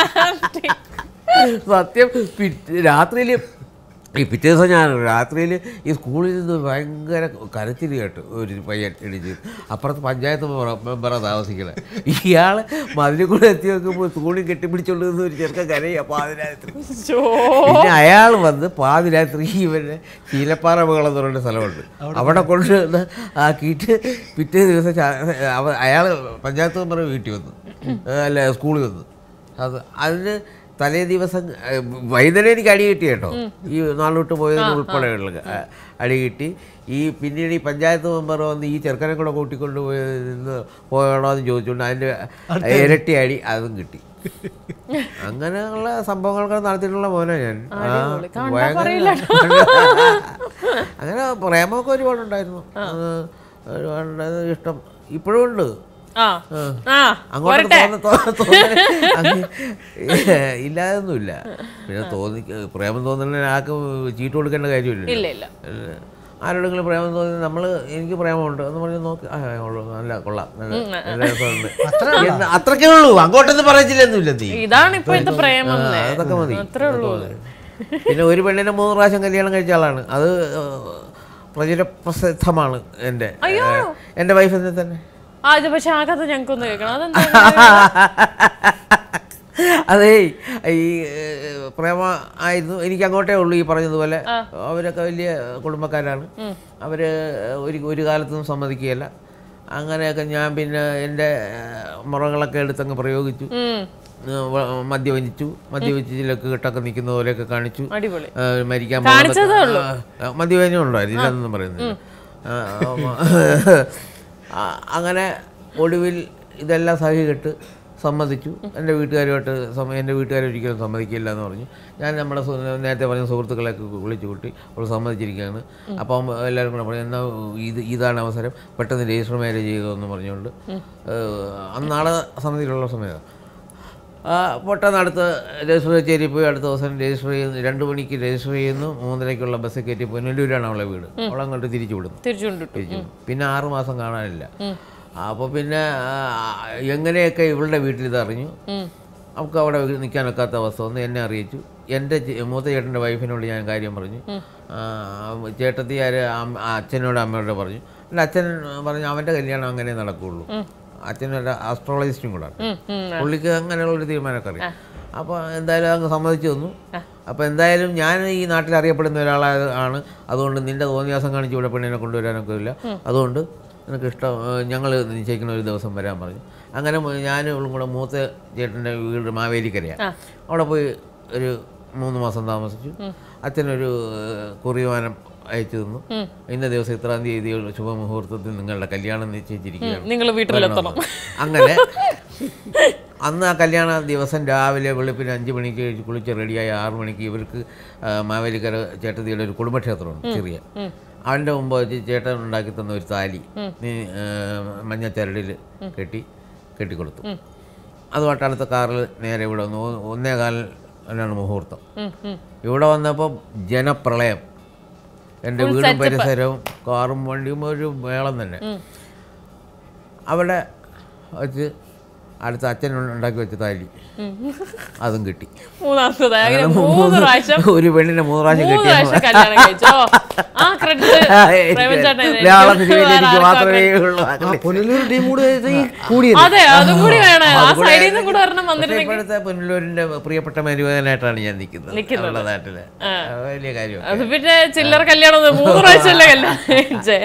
സത്യം പിറ്റ് രാത്രിയിൽ ഈ പിറ്റേ ദിവസം ഞാൻ രാത്രിയിൽ ഈ സ്കൂളിൽ നിന്ന് ഭയങ്കര കരച്ചിൽ കേട്ടു ഒരു പയ്യൻ എണീച്ച് അപ്പുറത്ത് പഞ്ചായത്ത് മെമ്പറാണ് താമസിക്കുന്നത് ഇയാൾ മതിലിൽ കൂടെ എത്തി നോക്കുമ്പോൾ സ്കൂളിൽ കെട്ടിപ്പിടിച്ചുകൊണ്ട് നിന്ന് ഒരു ചെറുക്കൻ കരയുക പാതിരാത്രി അയ്യോ. പിന്നെ അയാൾ വന്ന് പാതിരാത്രി ഇവൻ്റെ ശീലപ്പാറ മകൾ എന്ന് പറയുന്ന സ്ഥലമുണ്ട് അവിടെ കൊണ്ട് വന്ന് ആക്കിയിട്ട് പിറ്റേ ദിവസം അയാൾ പഞ്ചായത്ത് മെമ്പർ വീട്ടിൽ വന്നു അല്ല സ്കൂളിൽ വന്നു അത് അതിന് തലേ ദിവസം ഏഹ്, വൈകുന്നേരം എനിക്ക് അടി കിട്ടി കേട്ടോ ഈ നാളോട്ട് പോയതിന് ഉൾപ്പെടെയുള്ള ആ, അടി കിട്ടി ഈ പിന്നീട് ഈ പഞ്ചായത്ത് മെമ്പർ വന്ന് ഈ ചെറുക്കനെ കൂടെ കൂട്ടിക്കൊണ്ട് പോയതിന് പോയണോ എന്ന് ചോദിച്ചുകൊണ്ട് അതിൻ്റെ ഇരട്ടി അടി അതും കിട്ടി അങ്ങനെയുള്ള സംഭവങ്ങളൊക്കെ നടത്തിയിട്ടുള്ള മോനെ ഞാൻ ആ, അടിപൊളി. കണ്ടാ ഭയങ്കര- പറയില്ല. അങ്ങനെ പ്രേമമൊക്കെ ഒരുപാടുണ്ടായിരുന്നു അത് ഒരുപാടുണ്ടായിരുന്നു ഇഷ്ടം ഇപ്പോഴും ഉണ്ട് ആ ആ അങ്ങോട്ട് പോരട്ടെ തോന്ന- തോന്ന- തോന്നല് അങ്ങ് ഇല്ലാതൊന്നുമില്ല പിന്നെ തോന്നി പ്രേമം തോന്നുന്ന ആർക്കും ചീട്ട് കൊടുക്കേണ്ട കാര്യമില്ല ഇല്ല ഇല്ല ആരോടെങ്കിലും പ്രേമം തോന്നി നമ്മൾ എനിക്ക് പ്രേമമുണ്ട് എന്ന് പറഞ്ഞ് നോക്കി ആ ഉള്ളൂ നല്ല കൊള്ളാം നല്ല നല്ല രസമുണ്ട് എന്ന് അത്രക്കേ ഉള്ളൂ അങ്ങോട്ടൊന്നും പറയത്തില്ലെന്നില്ല നീ ഇതാണ് ഇപ്പോഴത്തെ പ്രേമം ആ, ന്നേ. അതൊക്കെ മതി അത്രേ ഉള്ളൂ അതൊക്കെ മതി. പിന്നെ ഒരു പെണ്ണിനെ മൂന്ന് പ്രാവശ്യം കല്യാണം കഴിച്ച ആളാണ് അത് പ്രചുര പ്രസിദ്ധമാണ് എൻ്റെ എൻ്റെ വൈഫ് എന്നെ തന്നെ ആ ഇത് പക്ഷെ ആ കഥ ഞങ്ങൾക്കൊന്ന് കേൾക്കണം അതെന്താ അതേ ഈ ഏഹ്, പ്രേമ ആയിരുന്നു എനിക്ക് അങ്ങോട്ടേ ഉള്ളൂ ഈ പറഞ്ഞതുപോലെ അവരൊക്കെ വലിയ കുടുംബക്കാരാണ് അവര് ഒരു ഒരു കാലത്തും സമ്മതിക്കുകയില്ല അങ്ങനെയൊക്കെ ഞാൻ പിന്നെ എൻ്റെ ഏഹ്, മുറകളൊക്കെ എടുത്തങ്ങ് പ്രയോഗിച്ചു ഉം, ഏഹ്, വ- മദ്യവനിച്ചു മദ്യവെച്ച് ചില കെട്ടൊക്കെ നിൽക്കുന്ന പോലെയൊക്കെ കാണിച്ചു അടിപൊളി ഏഹ്, മരിക്കാൻ കാണിച്ചതേ പോകുന്നത്- ആ, ആ, മദ്യപാനം ഉണ്ടായിരുന്നു ഇല്ലെന്നൊന്നും പറയുന്നില്ല ആ, ആ, അങ്ങനെ ഒടുവിൽ ഇതെല്ലാം സഹികെട്ട് സമ്മതിച്ചു എൻ്റെ വീട്ടുകാരുമായിട്ട് സമ എൻ്റെ വീട്ടുകാർ ഒരിക്കലും സമ്മതിക്കില്ല എന്ന് പറഞ്ഞു ഞാൻ നമ്മുടെ സു- നേരത്തെ പറഞ്ഞ സുഹൃത്തുക്കളെയൊക്കെ വിളിച്ചു കൂട്ടി അവൾ സമ്മതിച്ചിരിക്കുകയാണ് അപ്പം എല്ലാവരും കൂടെ പറഞ്ഞു എന്നാൽ ഇത് ഇതാണ് അവസരം പെട്ടെന്ന് രജിസ്റ്റർ മാരേജ് ചെയ്യുമെന്ന് പറഞ്ഞുകൊണ്ട് ഏഹ്, അന്ന് നാളെ സമിതിയിലുള്ള സമയമാണ് ആ, പെട്ടെന്ന് അടുത്ത് രജിസ്റ്റർ കച്ചേരി പോയി അടുത്ത ദിവസം രജിസ്റ്റർ ചെയ്യുന്നു രണ്ട് മണിക്ക് രജിസ്റ്റർ ചെയ്യുന്നു മൂന്നരയ്ക്കുള്ള ബസ് കയറ്റി പോയി നെല്ലൂരാണ് അവളെ വീട് അവളങ്ങോട്ട് തിരിച്ചു വിടുന്നു തിരിച്ചു കൊണ്ടിട്ടു തിരിച്ചു വിടും. പിന്നെ ആറ് മാസം കാണാനില്ല അപ്പോൾ പിന്നെ ആ, എങ്ങനെയൊക്കെ ഇവളുടെ വീട്ടിൽ ഇത് അറിഞ്ഞു നമുക്ക് അവിടെ നിൽക്കാനൊക്കാത്ത അവസ്ഥ വന്ന് എന്നെ അറിയിച്ചു എൻ്റെ ചേ- മൂത്ത ചേട്ടൻ്റെ വൈഫിനോട് ഞാൻ കാര്യം പറഞ്ഞു ആ, ചേട്ടത്തി ആര് അമ്മ- ആ അച്ഛനോട് അമ്മയോട് പറഞ്ഞു എൻ്റെ അച്ഛൻ പറഞ്ഞു അവൻ്റെ കല്യാണം അങ്ങനെ നടക്കുകയുള്ളൂ അച്ഛനൊരു ആസ്ട്രോളജിസ്റ്റും കൂടാണ് പുള്ളിക്ക് അങ്ങനെയുള്ള ഒരു തീരുമാനമൊക്കെ അറിയാം അപ്പോൾ എന്തായാലും അങ്ങ് സമ്മതിച്ചു തന്നു അപ്പോൾ എന്തായാലും ഞാൻ ഈ നാട്ടിൽ അറിയപ്പെടുന്ന ഒരാളായ ആണ് അതുകൊണ്ട് നിൻ്റെ തോന്നിയാസം കാണിച്ച് ഇവിടെ പെണ്ണിനെ കൊണ്ടുവരാനൊക്കെ ഇല്ല അതുകൊണ്ട് നിനക്ക് ഇഷ്ടം ഞങ്ങൾ നിശ്ചയിക്കുന്ന ഒരു ദിവസം വരാൻ പറഞ്ഞു അങ്ങനെ മ- ഞാനും ഇവളും കൂടെ മൂത്ത ചേട്ടൻ്റെ വീട് മാവേലിക്കരയാണ് അവിടെ പോയി ഒരു മൂന്ന് മാസം താമസിച്ചു അച്ഛനൊരു ഏഹ്, കുറിവാനം അയച്ചു തന്നു ഇന്ന ദിവസം ഇത്രാം തീയതി ശുഭമുഹൂർത്തത്തിൽ നിങ്ങളുടെ കല്യാണം നിശ്ചയിച്ചിരിക്കുകയാണ് നിങ്ങൾ വീട്ടിലെത്തണം അങ്ങനെ അന്ന് ആ കല്യാണ ദിവസം രാവിലെ വെളുപ്പിന് അഞ്ച് മണിക്ക് കുളിച്ച് റെഡിയായി ആറ് മണിക്ക് ഇവർക്ക് ആ, മാവേലിക്കര ചേട്ടത്തിയുടെ ഒരു കുടുംബക്ഷേത്രമുണ്ട് ചെറിയ അവൻ്റെ മുമ്പ് വെച്ച് ചേട്ടൻ ഉണ്ടാക്കി തന്ന ഒരു താലി നീ മഞ്ഞച്ചരടിൽ കെട്ടി കെട്ടിക്കൊടുത്തു അതുമായിട്ട് അടുത്ത കാറിൽ നേരെ ഇവിടെ വന്നു ഒ- ഒന്നേ കാലിനാണ് മുഹൂർത്തം ഇവിടെ വന്നപ്പോൾ ജനപ്രളയം എൻ്റെ വീടും പരിസരവും കാറും വണ്ടിയും ഒരു മേളം തന്നെ അവിടെ വെച്ച് അടുത്ത അച്ഛൻ ഉണ്ടാക്കി വെച്ച താലി അതും കിട്ടി മൂന്നാമത്തത് അങ്ങനെ മൂന്ന് പ്രാവശ്യം ഒരു പെണ്ണിനെ മൂന്ന് പ്രാവശ്യം മൂന്ന് കിട്ടിയ പ്രാവശ്യം കല്യാണം കഴിച്ചോ ആ ക്രെഡിറ്റ് മലയാള സിനിമയിൽ എനിക്ക് മാത്രമേ ഉള്ളൂ ആ പുനലൂർ ടീം കൂടെ ഈ കൂടിയത് അതെ അതും കൂടി വേണം ആ സൈഡിൽ നിന്നും കൂടെ ഒരെണ്ണം പക്ഷേ വന്നിരുന്നെങ്കിൽ ഇപ്പോഴത്തെ പുനലൂരിന്റെ പ്രിയപ്പെട്ട മരുമകനായിട്ടാണ് ഞാൻ നിൽക്കുന്നത് അവളുടെ നാട്ടില് വലിയ കാര്യം അത് പിന്നെ ചില്ലറ കല്യാണം ഒന്നും മൂന്ന് പ്രാവശ്യമല്ലേ കല്യാണം കഴിച്ചേ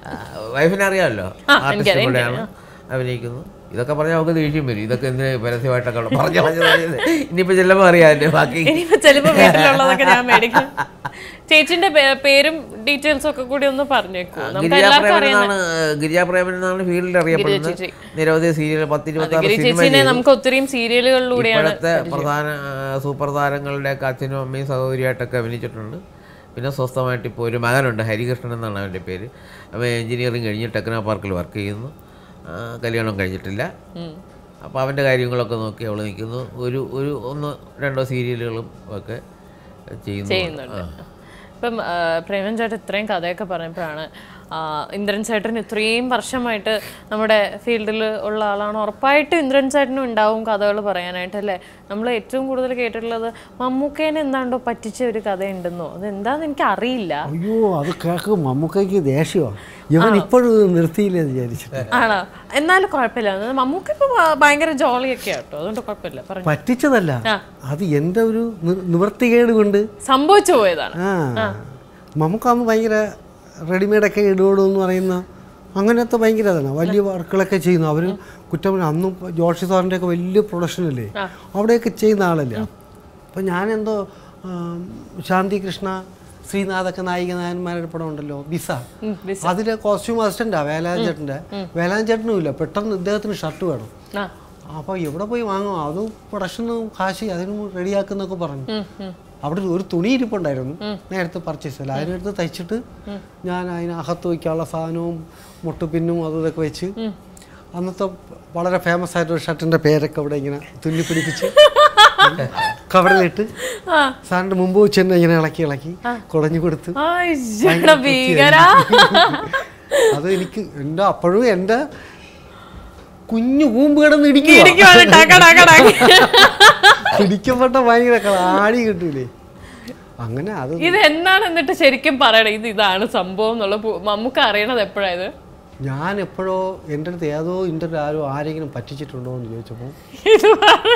വൈഫിനെ അറിയാമല്ലോ ആ, ആർട്ടിസ്റ്റ് എനിക്കറിയാം, കൂടെയാണ് അഭിനയിക്കുന്നു ഇതൊക്കെ പറഞ്ഞാൽ നമുക്ക് ദേഷ്യം വരും ഇതൊക്കെ എന്തിനാ പരസ്യമായിട്ടൊക്കെ ഉള്ള പറഞ്ഞു പറഞ്ഞു ഇനിയിപ്പോൾ ചെല്ലുമ്പോൾ അറിയാമല്ലേ ബാക്കി ഇനിയിപ്പോ ചിലപ്പോ വീട്ടിലുള്ളതൊക്കെ ഞാൻ മേടിക്കും ചേച്ചിന്റെ പേ- പേരും ഡീറ്റെയിൽസും ഒക്കെ കൂടി ഒന്ന് പറഞ്ഞേക്കൂ നമുക്ക് എല്ലാവർക്കും ഗിരിജാപ്രേമൻ അറിയാം എന്നാണ് ഗിരിജാപ്രേമൻ എന്നാണ് ഫീൽഡിൽ അറിയപ്പെടുന്നത് ചേച്ചി. നിരവധി സീരിയൽ പത്തിരുപത്തി ആറ് ഗിരി സിനിമ ചേച്ചിനെ നമുക്ക് ഒത്തിരിയും സീരിയലുകളിലൂടെയാണ് ഇപ്പോഴത്തെ പ്രധാന ആ, സൂപ്പർ താരങ്ങളുടെയൊക്കെ അച്ഛനും അമ്മയും സഹോദരിയായിട്ടൊക്കെ അഭിനയിച്ചിട്ടുണ്ട് പിന്നെ സ്വസ്ഥമായിട്ട് ഇപ്പോൾ ഒരു മകനുണ്ട് ഹരികൃഷ്ണൻ എന്നാണ് അവൻ്റെ പേര് അവൻ എഞ്ചിനീയറിംഗ് കഴിഞ്ഞ് ടെക്നോ പാർക്കിൽ വർക്ക് ചെയ്യുന്നു ആ, കല്യാണം കഴിഞ്ഞിട്ടില്ല അപ്പോൾ അവൻ്റെ കാര്യങ്ങളൊക്കെ നോക്കി അവൾ നിൽക്കുന്നു ഒരു ഒരു ഒന്ന് രണ്ടോ സീരിയലുകളും ഒക്കെ ചെയ്യുന്നു ചെയ്യുന്നുണ്ട് ഇപ്പം ആ, പ്രേമൻ ചേട്ടൻ ഇത്രയും കഥയൊക്കെ പറഞ്ഞപ്പോഴാണ് ആ, ഇന്ദ്രൻ ചേട്ടൻ ഇത്രയും വർഷമായിട്ട് നമ്മുടെ ഫീൽഡിൽ ഉള്ള ആളാണ് ഉറപ്പായിട്ടും ഇന്ദ്രൻ ചേട്ടനും ഉണ്ടാവും കഥകൾ പറയാനായിട്ട് അല്ലേ നമ്മൾ ഏറ്റവും കൂടുതൽ കേട്ടിട്ടുള്ളത് മമ്മൂക്കേനെ എന്താണ്ടോ പറ്റിച്ച ഒരു കഥയുണ്ടെന്നോ അത് എന്താന്ന് എനിക്ക് അറിയില്ല അയ്യോ അത് കേൾക്കും മമ്മൂക്കയ്ക്ക് ദേഷ്യമാണ് ഇവൻ ഇപ്പോഴും ഇത് നിർത്തിയില്ലെന്ന് വിചാരിച്ചിട്ട് ആണോ എന്നാലും കുഴപ്പമില്ല അത് മമ്മൂക്ക ഇപ്പൊ ഭ- ഭയങ്കര ജോളിയൊക്കെ കേട്ടോ അതുകൊണ്ട് കുഴപ്പമില്ല പറഞ്ഞു പറ്റിച്ചതല്ല ആ. അത് എൻ്റെ ഒരു നി- നിവൃത്തികേട് കൊണ്ട് സംഭവിച്ചു പോയതാണ് ആ നമുക്കാകുമ്പോൾ ഭയങ്കര റെഡിമെയ്ഡൊക്കെ ഇടുകയുള്ളൂ എന്ന് പറയുന്ന അങ്ങനത്തെ ഭയങ്കര ഇതാണ് വലിയ വർക്കുകളൊക്കെ ചെയ്യുന്നു അവർ കുറ്റം അന്നും ജോഷി സാറിൻ്റെ ഒക്കെ വലിയ പ്രൊഡക്ഷൻ അല്ലേ അവിടെയൊക്കെ ചെയ്യുന്ന ആളല്ലേ അപ്പം ഞാനെന്തോ ആം, ശാന്തി കൃഷ്ണ ശ്രീനാഥൊക്കെ നായിക നായന്മാരുടെ പടം ഉണ്ടല്ലോ ബിസ ഉം, ബിസ. അതിലെ കോസ്റ്റ്യൂം അസിസ്റ്റൻ്റാ വേലാൻ ചേട്ടൻ്റെ വേലാൻ ചേട്ടനും ഇല്ല പെട്ടെന്ന് ഇദ്ദേഹത്തിന് ഷർട്ട് വേണം ആ അപ്പോൾ എവിടെ പോയി വാങ്ങും അത് പ്രൊഡക്ഷന് കാശ് അതിന് റെഡിയാക്കുന്നൊക്കെ പറഞ്ഞു അവിടെ ഒരു തുണി ഇരിപ്പുണ്ടായിരുന്നു നേരത്തെ പർച്ചേസ് ചെയ്യില്ല അതിനെടുത്ത് തയ്ച്ചിട്ട് ഞാൻ അതിന് അകത്ത് വയ്ക്കാനുള്ള സാധനവും മുട്ടുപിന്നും അതും ഇതൊക്കെ വെച്ച് അന്നത്തെ വളരെ ഫേമസ് ആയിട്ടൊരു ഷർട്ടിൻ്റെ പേരൊക്കെ അവിടെ ഇങ്ങനെ തുന്നി പിടിപ്പിച്ച് കവറിലിട്ട് ആ സാറിൻ്റെ മുമ്പ് വെച്ച് തന്നെ ഇങ്ങനെ ഇളക്കി ഇളക്കി കുടഞ്ഞു കൊടുത്ത് അയ്യടാ ഭീകരാ അത് എനിക്ക് എൻ്റെ അപ്പോഴും എൻ്റെ കുഞ്ഞു കൂമ്പ് കിടന്ന് ഇടിക്കുക ഇടിക്കുവാണ് ടക ടക ടക. പിടിക്കപ്പെട്ട ഭയങ്കര കള- ആടി കിട്ടൂലേ അങ്ങനെ അത് ഇത് എന്താണ് എന്നിട്ട് ശരിക്കും പറയണേ ഇത് ഇതാണ് സംഭവം എന്നുള്ള പു- മമ്മൂക്ക അറിയണത് എപ്പോഴായത് ഞാൻ എപ്പോഴോ എൻ്റെ അടുത്ത് ഏതോ ഇൻ്റർവ്യൂ ആരോ ആരെങ്കിലും പറ്റിച്ചിട്ടുണ്ടോ എന്ന് ചോദിച്ചപ്പോൾ ഇത് പറ-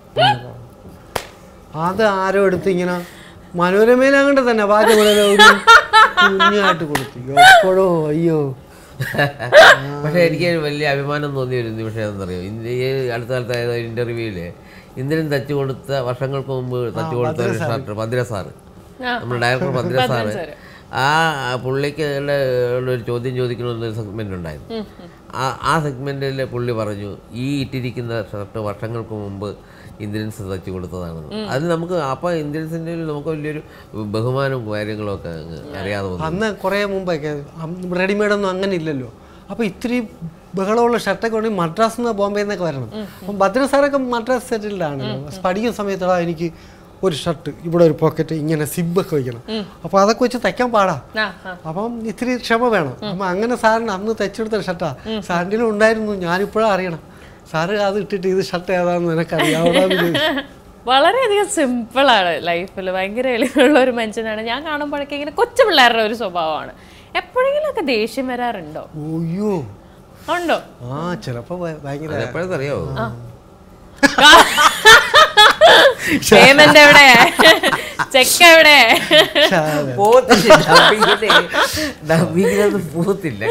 അത് ആരോ എടുത്ത് ഇങ്ങനെ മനോരമയിലങ്ങോട്ട് തന്നെ പാചകമുള്ള ഒരു കുഞ്ഞായിട്ട് കൊടുത്തു എപ്പോഴോ അയ്യോ പക്ഷേ എനിക്ക് വലിയ അഭിമാനം തോന്നിയ ഒരു നിമിഷം എന്താണെന്നറിയോ ഇന്ത്യ ഈ അടുത്ത കാലത്ത് ആയത് ഇന്റർവ്യൂവില് ഇന്ദ്രൻ തച്ചു കൊടുത്ത വർഷങ്ങൾക്ക് മുമ്പ് തച്ചു കൊടുത്ത ഒരു ഷർട്ട് ഭദ്ര സാറ് ആ. നമ്മുടെ ഡയറക്ടർ ഭദ്ര സാറ് സാറ്. ആ പുള്ളിക്ക് ഉള്ള ഒരു ചോദ്യം ചോദിക്കണമെന്നൊരു സെഗ്മെൻ്റ് ഉണ്ടായിരുന്നു ആ ആ സെഗ്മെൻറ്റിൽ പുള്ളി പറഞ്ഞു ഈ ഇട്ടിരിക്കുന്ന ഷർട്ട് വർഷങ്ങൾക്ക് മുമ്പ് ഇന്ത്യൻസ് തച്ചു കൊടുത്തതാണെന്ന് അത് നമുക്ക് അപ്പോൾ ഇന്ത്യൻസിൻ്റെ നമുക്ക് വലിയൊരു ബഹുമാനവും കാര്യങ്ങളും ഒക്കെ അങ്ങ് അറിയാതെ വന്നു അന്ന് കുറേ മുമ്പൊക്കെ റെഡിമെയ്ഡ് ഒന്നും അങ്ങനെ ഇല്ലല്ലോ അപ്പോൾ ഇത്തിരി ബഹളമുള്ള ഷർട്ടൊക്കെ ഉണ്ടെങ്കിൽ മദ്രാസിൽ നിന്ന് ബോംബെയിൽ നിന്നൊക്കെ വരണം അപ്പം ഭദ്ര സാറൊക്കെ മദ്രാസ് സെറ്റിൽഡാണല്ലോ പഠിക്കുന്ന സമയത്തുള്ള എനിക്ക് ഒരു ഷർട്ട് ഇവിടെ ഒരു പോക്കറ്റ് ഇങ്ങനെ സിബൊക്കെ വയ്ക്കണം അപ്പോൾ അതൊക്കെ വെച്ച് തയ്ക്കാൻ പാടാ ആ ആ അപ്പം ഇത്തിരി ക്ഷമ വേണം അപ്പം അങ്ങനെ സാറിന് അന്ന് തയ്ച്ചെടുത്ത ഷർട്ടാ സാറിൻ്റെ ഉണ്ടായിരുന്നു ഞാനിപ്പോഴും അറിയണം സാറ് അത് ഇട്ടിട്ട് ഇത് ഷർട്ട് ഏതാണെന്ന് എനിക്കറിയാം വളരെയധികം സിമ്പിളാണ് ലൈഫിൽ ഭയങ്കര എളിമുള്ള ഒരു മനുഷ്യനാണ് ഞാൻ കാണുമ്പോഴൊക്കെ ഇങ്ങനെ കൊച്ചു പിള്ളേരുടെ ഒരു സ്വഭാവമാണ് എപ്പോഴെങ്കിലുമൊക്കെ ദേഷ്യം വരാറുണ്ടോ അയ്യോ ഉണ്ടോ ആ ചിലപ്പോൾ ഭയങ്കര എപ്പോഴത്തെ അറിയാവോ പേയ്മെന്റ് എവിടെ ചെക്ക് എവിടെ പോത്തില്ല ഡബ്ബിങ്ങിന് ഡബ്ബിങ്ങിനൊന്നും പോത്തില്ല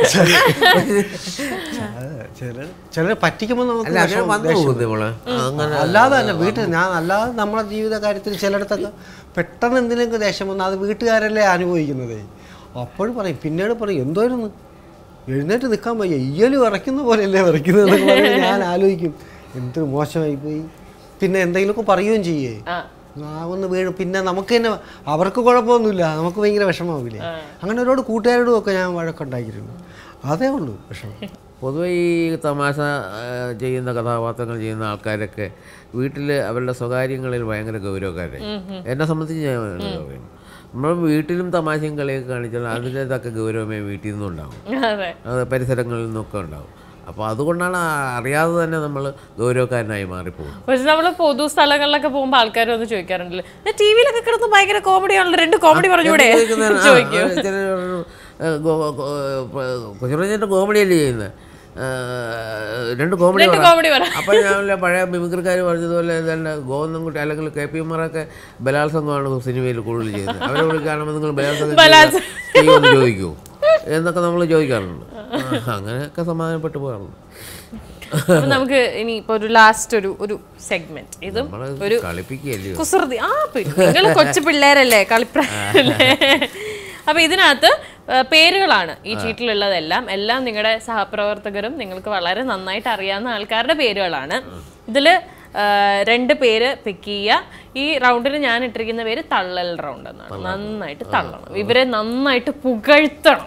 ചില ചിലർ പറ്റിക്കുമ്പോൾ നമുക്ക് അല്ല അങ്ങനെ വിഷമം, വന്നു ദേഷ്യം പോകുന്നത് നമ്മള് അങ്ങനെ അല്ലാതെ തന്നെ വീട്ടിൽ ഞാൻ അല്ലാതെ നമ്മുടെ ജീവിത കാര്യത്തിൽ ചിലയിടത്തൊക്കെ പെട്ടെന്ന് എന്തിനൊക്കെ ദേഷ്യം വന്നാൽ അത് വീട്ടുകാരല്ലേ അനുഭവിക്കുന്നതേ അപ്പോഴും പറയും പിന്നീട് പറയും എന്തോരുന്ന് എഴുന്നേറ്റ് നിൽക്കാൻ വയ്യ ഇയ്യല് വിറയ്ക്കുന്ന പോലെയല്ലേ വിറയ്ക്കുന്നത് എന്നൊക്കെ പറഞ്ഞ് ഞാൻ ആലോചിക്കും എന്ത് മോശമായി പോയി പിന്നെ എന്തെങ്കിലുമൊക്കെ പറയുകയും ചെയ്യേ ആ ആ ഒന്ന് വീഴും പിന്നെ നമുക്ക് തന്നെ അവർക്ക് കുഴപ്പമൊന്നുമില്ല നമുക്ക് ഭയങ്കര വിഷമാവില്ലേ അങ്ങനെ ഒരുപാട് കൂട്ടുകാരോടും ഒക്കെ ഞാൻ വഴക്കുണ്ടാക്കിയിട്ടുണ്ട് അതേ ഉള്ളൂ വിഷമം പൊതുവെ ഈ തമാശ ആ, ചെയ്യുന്ന കഥാപാത്രങ്ങൾ ചെയ്യുന്ന ആൾക്കാരൊക്കെ വീട്ടിൽ അവരുടെ സ്വകാര്യങ്ങളിൽ ഭയങ്കര ഗൗരവക്കാരായി എന്നെ സംബന്ധിച്ച് ഞാൻ ഭയങ്കര ഗൗരവം നമ്മൾ വീട്ടിലും തമാശയും കളിയൊക്കെ കാണിച്ചാൽ അതിൻ്റെതൊക്കെ ഗൗരവമേ വീട്ടിൽ നിന്നും ഉണ്ടാവും അതെ അത് പരിസരങ്ങളിൽ നിന്നൊക്കെ ഉണ്ടാവും അപ്പോൾ അതുകൊണ്ടാണ് ആ അറിയാതെ തന്നെ നമ്മൾ ഗൗരവക്കാരനായി മാറിപ്പോകും പക്ഷെ നമ്മള് പൊതു സ്ഥലങ്ങളിലൊക്കെ പോകുമ്പോ ആൾക്കാർ വന്ന് ചോദിക്കാറുണ്ടല്ലോ ടി വിയിലൊക്കെ കിടന്ന് ഭയങ്കര കോമഡി ആണല്ലോ രണ്ട് കോമഡി പറഞ്ഞൂടെ ചോദിക്കും കൊച്ചുറഞ്ഞിട്ട് കോമഡിയല്ലേ ചെയ്യുന്നത് രണ്ട് കോമഡി രണ്ട് കോമഡി പറ അപ്പോൾ ഞാൻ പഴയ മിമിക്രിക്കാർ പറഞ്ഞതുപോലെ തന്നെ ഗോവന്നൻകുട്ടി അല്ലെങ്കിൽ കെ പി എമാരൊക്കെ ബലാത്സംഗമാണ് സിനിമയിൽ കൂടുതൽ ചെയ്യുന്നത് അവരെ വിളിക്കുകയാണെങ്കിൽ നിങ്ങൾ ബലാത്സംഗം ബലാത്സംഗം. ചെയ്യുമെന്ന് ചോദിക്കൂ എന്നൊക്കെ നമ്മൾ ചോദിക്കാറുണ്ട് ആ, അങ്ങനെയൊക്കെ സമാധാനപ്പെട്ടു പോകാറുണ്ട് അപ്പൊ നമുക്ക് ഇനി ഇപ്പൊ ഒരു ലാസ്റ്റ് ഒരു ഒരു സെഗ്മെന്റ് ഇതും നമ്മളെ ഒരു കളിപ്പിക്കുകയല്ലേ കുസൃതി ആ നിങ്ങൾ കൊച്ചു പിള്ളേരല്ലേ കളിപ്രായല്ലേ അപ്പൊ ഇതിനകത്ത് ആ, പേരുകളാണ് ഈ ചീട്ടിലുള്ളതെല്ലാം എല്ലാം നിങ്ങളുടെ സഹപ്രവർത്തകരും നിങ്ങൾക്ക് വളരെ നന്നായിട്ട് അറിയാവുന്ന ആൾക്കാരുടെ പേരുകളാണ് ഇതില് ആ, രണ്ട് പേര് പിക്ക് ചെയ്യുക ഈ റൗണ്ടിന് ഞാൻ ഇട്ടിരിക്കുന്ന പേര് തള്ളൽ റൗണ്ട് എന്നാണ് നന്നായിട്ട് തള്ളണം ഇവരെ നന്നായിട്ട് പുകഴ്ത്തണം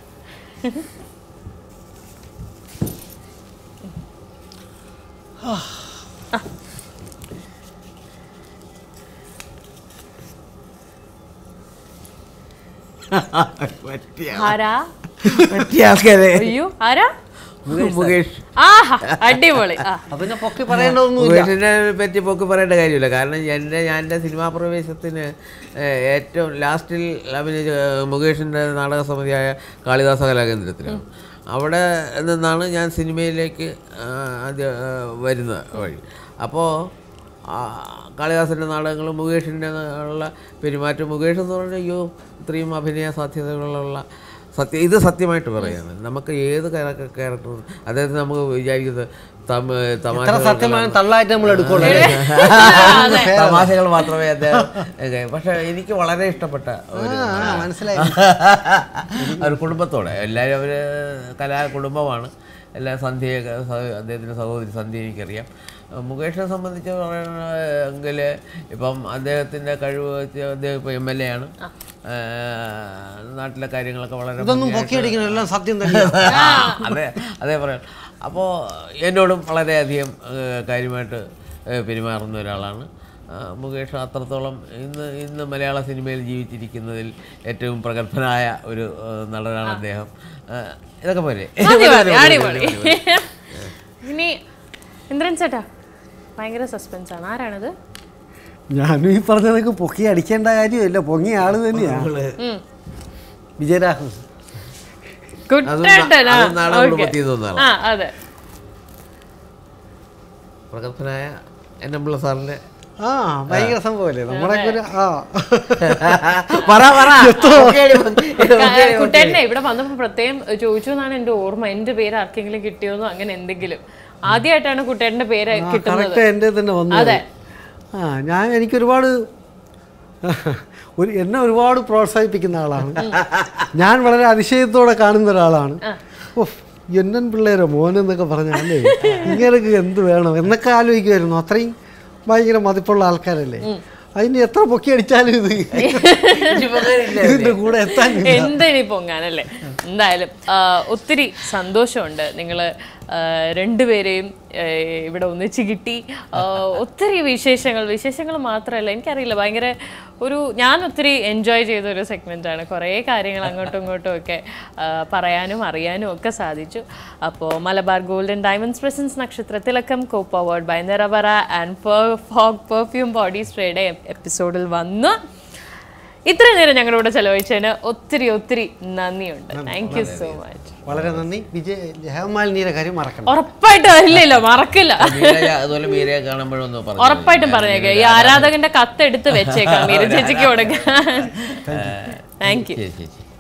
ആരാ പറ്റിയ ആൾക്കാരെ അയ്യോ ആരാ മുകേഷ് ആഹാ അടിപൊളി ആ അപ്പൊ പിന്നെ പൊക്കി പറയേണ്ടതൊന്നുമില്ല മുകേഷിനെ പറ്റി പൊക്കി പറയേണ്ട കാര്യമില്ല കാരണം എൻ്റെ ഞാൻ എൻ്റെ സിനിമാ പ്രവേശത്തിന് ഏഹ്, ഏറ്റവും ലാസ്റ്റിൽ അഭിനയിച്ച ഏഹ്, മുകേഷിൻ്റെ നാടക സമിതിയായ കാളിദാസ കലാകേന്ദ്രത്തിലാണ് അവിടെ നിന്നാണ് ഞാൻ സിനിമയിലേക്ക് ആ, ആദ്യം ആ, വരുന്ന വഴി അപ്പോൾ കാളിദാസൻ്റെ നാടകങ്ങളും മുകേഷിൻ്റെ ഉള്ള പെരുമാറ്റം മുകേഷ് എന്ന് പറഞ്ഞാൽ അയ്യോ ഇത്രയും അഭിനയ സാധ്യതകളുള്ള സത്യം ഇത് സത്യമായിട്ട് പറയാണ് നമുക്ക് ഏത് ക്യാരക്ടർ അദ്ദേഹത്തിന് നമുക്ക് വിചാരിക്കുന്നത് തമ തമാശ എത്ര സത്യമാണ് തള്ളായിട്ട് നമ്മൾ എടുക്കുള്ളൂ തമാശകൾ മാത്രമേ അദ്ദേഹം ഏ, പക്ഷെ എനിക്ക് വളരെ ഇഷ്ടപ്പെട്ട ഒരു ആ മനസ്സിലായി ഒരു കുടുംബത്തോടെ എല്ലാവരും അവർ കലാ കുടുംബമാണ് എല്ലാ സന്ധ്യയൊക്കെ സഹ- അദ്ദേഹത്തിൻ്റെ സഹോദരി സന്ധ്യ എനിക്കറിയാം മുകേഷിനെ സംബന്ധിച്ച് പറയുകയാണെങ്കിൽ ഇപ്പം അദ്ദേഹത്തിൻ്റെ കഴിവ് വെച്ച് അദ്ദേഹം ഇപ്പോൾ എം എൽ എ ആണ് ഏ, നാട്ടിലെ കാര്യങ്ങളൊക്കെ വളരെ ഇതൊന്നും ഭംഗിയായിട്ട് പൊക്കിയടിക്കണം എല്ലാം സത്യം തന്നെ അതെ അതേ പറയാം അപ്പോൾ എന്നോടും വളരെയധികം ഏഹ്, കാര്യമായിട്ട് ഏഹ്, പെരുമാറുന്ന ഒരാളാണ് ആ, മുകേഷ് അത്രത്തോളം ഇന്ന് ഇന്ന് മലയാള സിനിമയിൽ ജീവിച്ചിരിക്കുന്നതിൽ ഏറ്റവും പ്രഗത്ഭനായ ഒരു ഏഹ്, നടനാണ് അദ്ദേഹം ഏഹ്, ഇതൊക്കെ പോലെ മതി, മതി, അടിപൊളി ഇനി ഇന്ദ്രൻ ചേട്ടാ ഭയങ്കര സസ്പെൻസ് ആണ് ആരാണത് ഞാനും ഈ പറഞ്ഞതൊക്കെ പൊക്കി അടിക്കേണ്ട കാര്യമില്ല പൊങ്ങിയ ആള് തന്നെയാണ് ഉം. വിജയരാഘവൻ കുട്ടേട്ടൻ ആ, അതും നാടൻ okay. കുടുംബത്തിൽ നിന്ന് വന്നതാണ്. ആ അതെ പ്രഗത്ഭനായ എൻ എം പിള്ള സാറിൻ്റെ ആ ഭയങ്കര സംഭവല്ലേ നമ്മുടെ ഒരു ആ പറ പറ ഒക്കെയാടി, ഒക്കെയാടി, കുട്ടേട്ടനെ ഇവിടെ വന്നപ്പോൾ പ്രത്യേകം ചോദിച്ചു എന്നാണ് എന്റെ ഓർമ്മ എന്റെ പേര് ആർക്കെങ്കിലും കിട്ടിയോന്നോ അങ്ങനെ എന്തെങ്കിലും ആദ്യമായിട്ടാണ് കുട്ടേട്ടന്റെ പേര് കിട്ടുന്നത് കറക്റ്റ് എൻ്റെ തന്നെ വന്നു അതെ. ആ ഞാൻ എനിക്ക് ഒരുപാട് ഒരു എന്നെ ഒരുപാട് പ്രോത്സാഹിപ്പിക്കുന്ന ആളാണ് ഞാൻ വളരെ അതിശയത്തോടെ കാണുന്ന ഒരാളാണ് ഓഹ് എന്നൻ പിള്ളേരോ മോനെന്നൊക്കെ പറഞ്ഞാലേ ഇങ്ങനെയൊക്കെ എന്ത് വേണം എന്നൊക്കെ ആലോചിക്കുമായിരുന്നു അത്രയും ഭയങ്കര മതിപ്പുള്ള ആൾക്കാരല്ലേ അതിന് എത്ര പൊക്കി അടിച്ചാലും ഇത് ഇതിന്റെ കൂടെ എത്താൻ എന്തിനി പൊങ്ങാനല്ലേ എന്തായാലും ആ, ഒത്തിരി സന്തോഷമുണ്ട് നിങ്ങൾ രണ്ടുപേരെയും ആ, ഇവിടെ ഒന്നിച്ച് കിട്ടി ആ, ഒത്തിരി വിശേഷങ്ങൾ വിശേഷങ്ങൾ മാത്രമല്ല എനിക്കറിയില്ല ഭയങ്കര ഒരു ഞാൻ ഒത്തിരി എൻജോയ് ചെയ്ത ഒരു സെഗ്മെൻ്റാണ് കുറേ കാര്യങ്ങൾ അങ്ങോട്ടും ഇങ്ങോട്ടും ഒക്കെ ആ, പറയാനും അറിയാനും ഒക്കെ സാധിച്ചു അപ്പോൾ Malabar golden diamonds presents Nakshatra Thilakkam co powered by Nirapara and Fog perfume body സ്പ്രേയുടെ എപ്പിസോഡിൽ വന്ന് ഇത്രയും നേരം ഞങ്ങളുടെ കൂടെ ചെലവഴിച്ചതിന് ഒത്തിരി ഒത്തിരി നന്ദിയുണ്ട് താങ്ക് യു സോ മച്ച് വളരെ നന്ദി വിജയ് ഹേമാലിനിയുടെ കാര്യം മറക്കണം ഉറപ്പായിട്ടും ഇല്ലല്ലോ മറക്കില്ല മീര അതുപോലെ മീരയെ കാണുമ്പോഴൊന്ന് പറഞ്ഞു ഉറപ്പായിട്ടും പറഞ്ഞേക്കാം ഈ ആരാധകന്റെ കത്ത് എടുത്ത് വെച്ചേക്കാം മീര ചേച്ചിക്ക് കൊടുക്കാൻ താങ്ക് യു ശരി ചേച്ചി